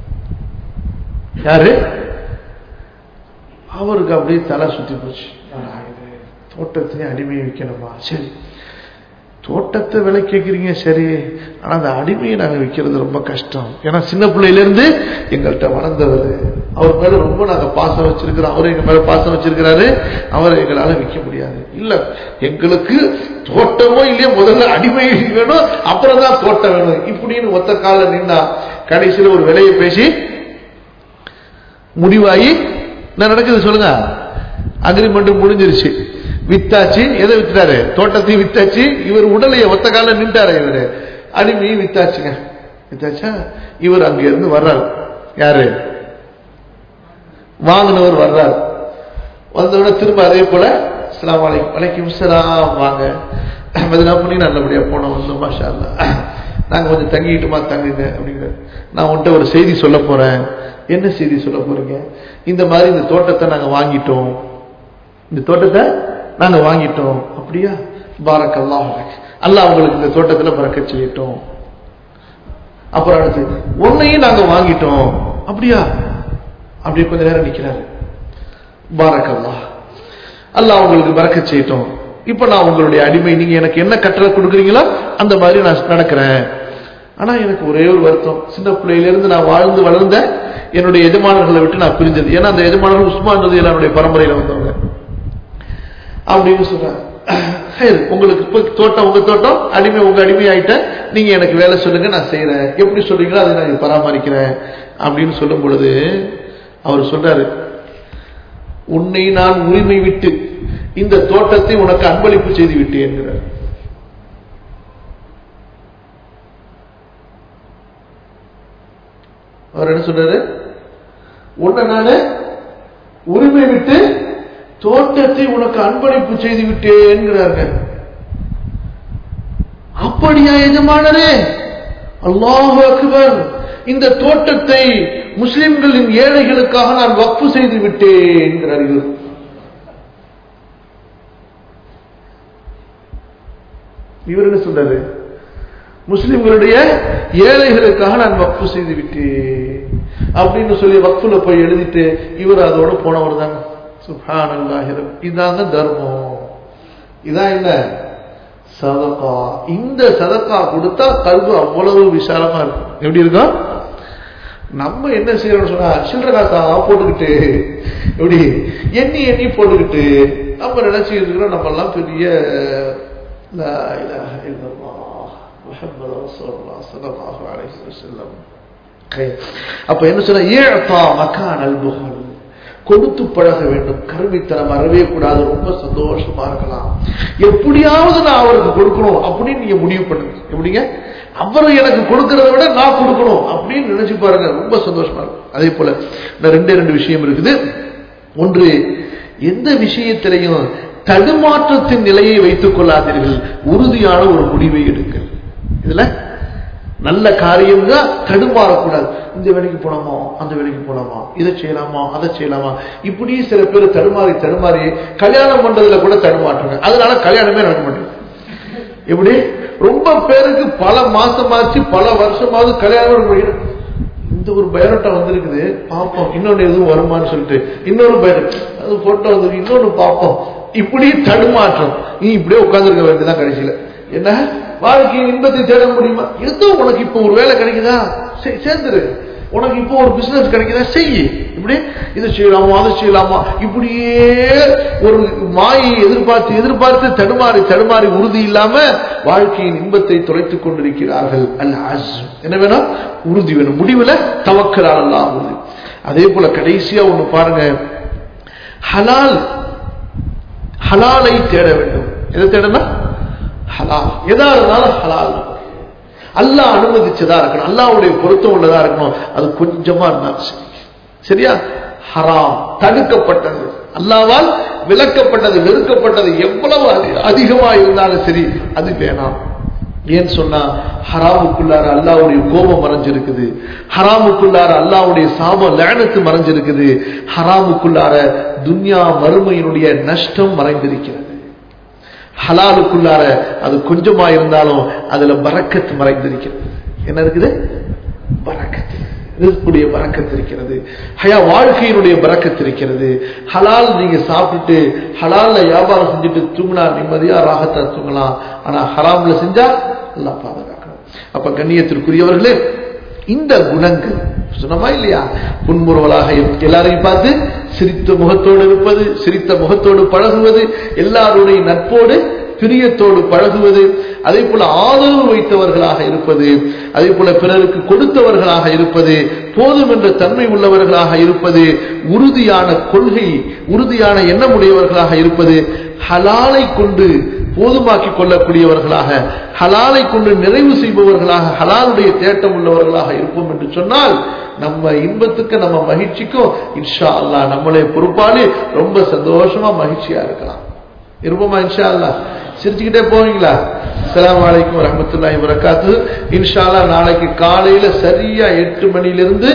யாரு அவருக்கு அப்படியே தலை சுத்தி போச்சு தோட்டத்தையும் அடிமையை விற்கணுமா சரி தோட்டத்தை விலை கேட்குறீங்க சரி ஆனா அந்த அடிமையை நாங்க விற்கிறது ரொம்ப கஷ்டம் ஏன்னா சின்ன பிள்ளையில இருந்து எங்கள்கிட்ட வளர்ந்தவர் அவர் மேல ரொம்ப நாங்க பாசம் வச்சிருக்கிறோம் அவர் எங்க மேல பாசம் வச்சிருக்கிறாரு அவரை எங்களால விற்க முடியாது இல்ல எங்களுக்கு தோட்டமோ இல்லையோ முதல்ல அடிமை வேணும் அப்புறம் தான் தோட்டம் வேணும் இப்படின்னு ஒத்த கால நின்னா கடைசியில ஒரு விலையை பேசி முடிவாகி என்ன நடக்குது சொல்லுங்க அக்ரிமெண்ட் முடிஞ்சிருச்சு வித்தாச்சு எதை வித்துட்டாரு தோட்டத்தையும் வித்தாச்சு இவர் உடலைய ஒத்த கால நின்றாரு இவரு அடிமையும் வித்தாச்சுங்க வித்தாச்சா இவர் அங்க இருந்து வர்றாரு யாரு வாங்கினவர் வர்றாரு வந்தவுடனே திரும்ப அதே போல அஸ்லாம் வலைக்கும் வலைக்கும் சலாம் வாங்க மதினா பண்ணி நல்லபடியா போனோம் வந்தோம் மாஷா அல்லா நாங்க கொஞ்சம் தங்கிட்டுமா தங்குங்க அப்படிங்கிற நான் உன்கிட்ட ஒரு செய்தி சொல்ல போறேன் என்ன செய்தி சொல்ல போறீங்க இந்த மாதிரி இந்த தோட்டத்தை நாங்க வாங்கிட்டோம் இந்த தோட்டத்தை நாங்க வாங்கிட்டோம் அப்படியா பாரக் அல்லாஹ் அல்லாஹ் உங்களுக்கு இந்த தோட்டத்துல பறக்க செய்யட்டும் அப்புறம் அடுத்து உன்னையும் நாங்க வாங்கிட்டோம் அப்படியா அப்படியே கொஞ்ச நேரம் நிக்கிறாரு பாரக் அல்லாஹ் அல்லாஹ் உங்களுக்கு பறக்க செய்யட்டும் இப்ப நான் உங்களுடைய அடிமை நீங்க எனக்கு என்ன கட்டளை கொடுக்குறீங்களோ அந்த மாதிரி நான் நடக்கிறேன் ஆனா எனக்கு ஒரே ஒரு வருத்தம் சின்ன பிள்ளையில இருந்து நான் வாழ்ந்து வளர்ந்த என்னுடைய எஜமானர்களை விட்டு நான் பிரிஞ்சது ஏன்னா அந்த எஜமானர்கள் உஸ்மான் ரதி என்னுடைய பரம்பரையில வந்தவங்க அப்படின்னு சொல்றாங்க உங்களுக்கு இப்ப தோட்டம் உங்க தோட்டம் அடிமை உங்க அடிமை ஆயிட்ட நீங்க எனக்கு வேலை சொல்லுங்க நான் செய்யறேன் எப்படி சொல்றீங்களோ அதை நான் பராமரிக்கிறேன் அப்படின்னு சொல்லும் பொழுது அவர் சொல்றாரு உன்னை நான் உரிமை விட்டு இந்த தோட்டத்தை உனக்கு அன்பளிப்பு செய்து விட்டேன் என்கிறார் அவர் என்ன சொல்றாரு உன்னை நானு உரிமை விட்டு தோட்டத்தை உனக்கு அன்பளிப்பு செய்து விட்டேன்கிறார்கள் அப்படியா எஜமானரே அல்லாஹு அக்பர் இந்த தோட்டத்தை முஸ்லிம்களின் ஏழைகளுக்காக நான் வக்ஃபு செய்து விட்டேன் என்கிறார் இவர் இவர் என்ன சொல்றாரு முஸ்லிம்களுடைய ஏழைகளுக்காக நான் வக்ஃபு செய்து விட்டேன் அப்படின்னு சொல்லி வக்ஃபுல போய் எழுதிட்டு இவர் அதோட போனவர் தாங்க சுபானல்லாஹிரம் இதாங்க தர்மம் இதான் என்ன சதகா இந்த சதக்கா கொடுத்தா கல்வி அவ்வளவு விசாலமா இருக்கும் எப்படி இருக்கும் நம்ம என்ன செய்யறோம்னு சொன்னா சில்லற காசா போட்டுக்கிட்டு எப்படி எண்ணி எண்ணி போட்டுக்கிட்டு நம்ம நினைச்சுக்கிட்டு இருக்கிறோம் நம்ம எல்லாம் பெரிய அப்ப என்ன சொன்ன ஏழப்பா மக்கான் அல்புகல் கொடுத்து பழக வேண்டும் கருமித்தனம் வரவே கூடாது ரொம்ப சந்தோஷமா இருக்கலாம் எப்படியாவது நான் அவருக்கு கொடுக்கணும் அப்படின்னு நீங்க முடிவு பண்ணுங்க எப்படிங்க அவர் எனக்கு கொடுக்கறத விட நான் கொடுக்கணும் அப்படின்னு நினைச்சு பாருங்க ரொம்ப சந்தோஷமா இருக்கும் அதே போல இந்த ரெண்டே ரெண்டு விஷயம் இருக்குது ஒன்று எந்த விஷயத்திலையும் தடுமாற்றத்தின் நிலையை வைத்துக் கொள்ளாதீர்கள் உறுதியான ஒரு முடிவை எடுங்கள் இதுல நல்ல காரியம் தான் தடுமாறக்கூடாது இந்த வேலைக்கு போலாமா அந்த வேலைக்கு போலாமா இதை செய்யலாமா அதை செய்யலாமா இப்படி சில பேர் தடுமாறி தடுமாறி கல்யாணம் பண்றதுல கூட தடுமாற்றுங்க அதனால கல்யாணமே நடக்க மாட்டேங்குது எப்படி ரொம்ப பேருக்கு பல மாசமாச்சு பல வருஷமாவது கல்யாணம் இந்த ஒரு பயோடா வந்திருக்குது பார்ப்போம் இன்னொன்னு எதுவும் வருமானு சொல்லிட்டு இன்னொரு பயோ அது போட்டோ வந்து இன்னொன்னு பார்ப்போம் இப்படி தடுமாற்றம் நீ இப்படியே உட்கார்ந்துருக்க வேண்டியதான் கடைசியில என்ன வாழ்க்கையின் இன்பத்தை தேட முடியுமா ஏதோ உனக்கு இப்போ ஒரு வேலை கிடைக்குதா சேர்ந்துரு உனக்கு இப்போ ஒரு பிசினஸ் கிடைக்குதா செய் இப்படி இதை செய்யலாமா அதை செய்யலாமா இப்படியே ஒரு மாயை எதிர்பார்த்து எதிர்பார்த்து தடுமாறி தடுமாறி உறுதி இல்லாம வாழ்க்கையின் இன்பத்தை தொலைத்துக் கொண்டிருக்கிறார்கள் அல்ல என்ன வேணும் உறுதி வேணும் முடிவுல தவக்கிறாள் எல்லாம் உறுதி அதே போல கடைசியா ஒண்ணு பாருங்க ஹலால் ஹலாலை தேட வேண்டும் எதை தேடனா ஹலால் எதா இருந்தாலும் ஹலால் அல்லாஹ் அனுமதிச்சதா இருக்கணும் அல்லாஹ்வுடைய பொருத்தம் உள்ளதா இருக்கணும் அது கொஞ்சமா இருந்தாலும் சரி சரியா ஹராம் தடுக்கப்பட்டது அல்லாவால் விளக்கப்பட்டது வெறுக்கப்பட்டது எவ்வளவு அதி- அதிகமா இருந்தாலும் சரி அது வேணாம் ஏன் சொன்னா ஹராமுக்குள்ளார அல்லாவுடைய கோபம் மறைஞ்சிருக்குது ஹராமுக்குள்ளார அல்லாவுடைய சாபம் லேனத்து மறைஞ்சிருக்குது ஹராமுக்குள்ளார துன்யா மறுமையினுடைய நஷ்டம் மறைந்திருக்கிறது ஹலாலுக்குள்ளார அது கொஞ்சமா இருந்தாலும் அதுல பரக்கத்து மறைந்திருக்கிறது என்ன இருக்குது பரக்கத்து ரிஸ்குடைய பறக்கத்து இருக்கிறது ஹயா வாழ்க்கையினுடைய பறக்கத்து இருக்கிறது ஹலால் நீங்க சாப்பிட்டுட்டு ஹலால்ல வியாபாரம் செஞ்சுட்டு தூங்கினா நிம்மதியா ராகத்தா தூங்கலாம் ஆனா ஹராம்ல செஞ்சா எல்லாம் பாதுகாக்கணும் அப்ப கண்ணியத்திற்குரியவர்களே இந்த குணங்கள் சொன்னமா இல்லையா புன்முறுவலாக எல்லாரையும் பார்த்து சிரித்த முகத்தோடு இருப்பது சிரித்த முகத்தோடு பழகுவது எல்லாருடைய நட்போடு பிரியத்தோடு பழகுவது அதே போல ஆதரவு வைத்தவர்களாக இருப்பது அதே போல பிறருக்கு கொடுத்தவர்களாக இருப்பது போதும் என்ற தன்மை உள்ளவர்களாக இருப்பது உறுதியான கொள்கை உறுதியான எண்ணமுடையவர்களாக இருப்பது ஹலாலை கொண்டு போதுமாக்கிக் கொள்ளக்கூடியவர்களாக ஹலாலை கொண்டு நிறைவு செய்பவர்களாக ஹலாலுடைய தேட்டம் உள்ளவர்களாக இருப்போம் என்று சொன்னால் நம்ம இன்பத்துக்கு நம்ம மகிழ்ச்சிக்கும் இன்ஷா அல்லா நம்மளே பொறுப்பாளி ரொம்ப சந்தோஷமா மகிழ்ச்சியா இருக்கலாம் இருப்போமா இன்ஷா அல்லா சிரிச்சுக்கிட்டே போவீங்களா அஸ்ஸலாமு அலைக்கும் வரஹ்மத்துல்லாஹி வரகாத்து இன்ஷா அல்லாஹ் நாளைக்கு காலையில சரியா எட்டு மணியிலிருந்து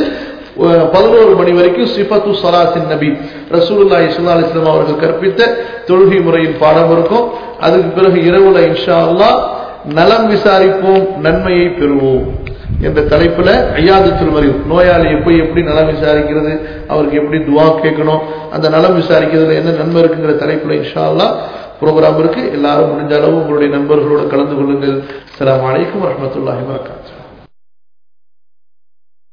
பதினோரு மணி வரைக்கும் சிஃபத்து சலாத்தின் நபி ரசூலுல்லாஹி ஸல்லல்லாஹு அலைஹி வஸல்லம் அவர்கள் கற்பித்த தொழுகை முறையின் பாடம் இருக்கும் அதுக்கு பிறகு இரவுல இன்ஷா அல்லாஹ் நலம் விசாரிப்போம் நன்மையை பெறுவோம் என்ற தலைப்புல ஐயாதத்தில் வரையும் நோயாளி எப்படி எப்படி நலம் விசாரிக்கிறது அவருக்கு எப்படி துவா கேட்கணும் அந்த நலம் விசாரிக்கிறதுல என்ன நன்மை இருக்குங்கிற தலைப்புல இன்ஷா அல்லாஹ் ப்ரோக்ராம் இருக்கு எல்லாரும் முடிஞ்ச அளவு உங்களுடைய நண்பர்களோட கலந்து கொள்ளுங்கள் அஸ்ஸலாமு அலைக்கும் வரஹ்மத்துல்லாஹி வரகாத்துஹு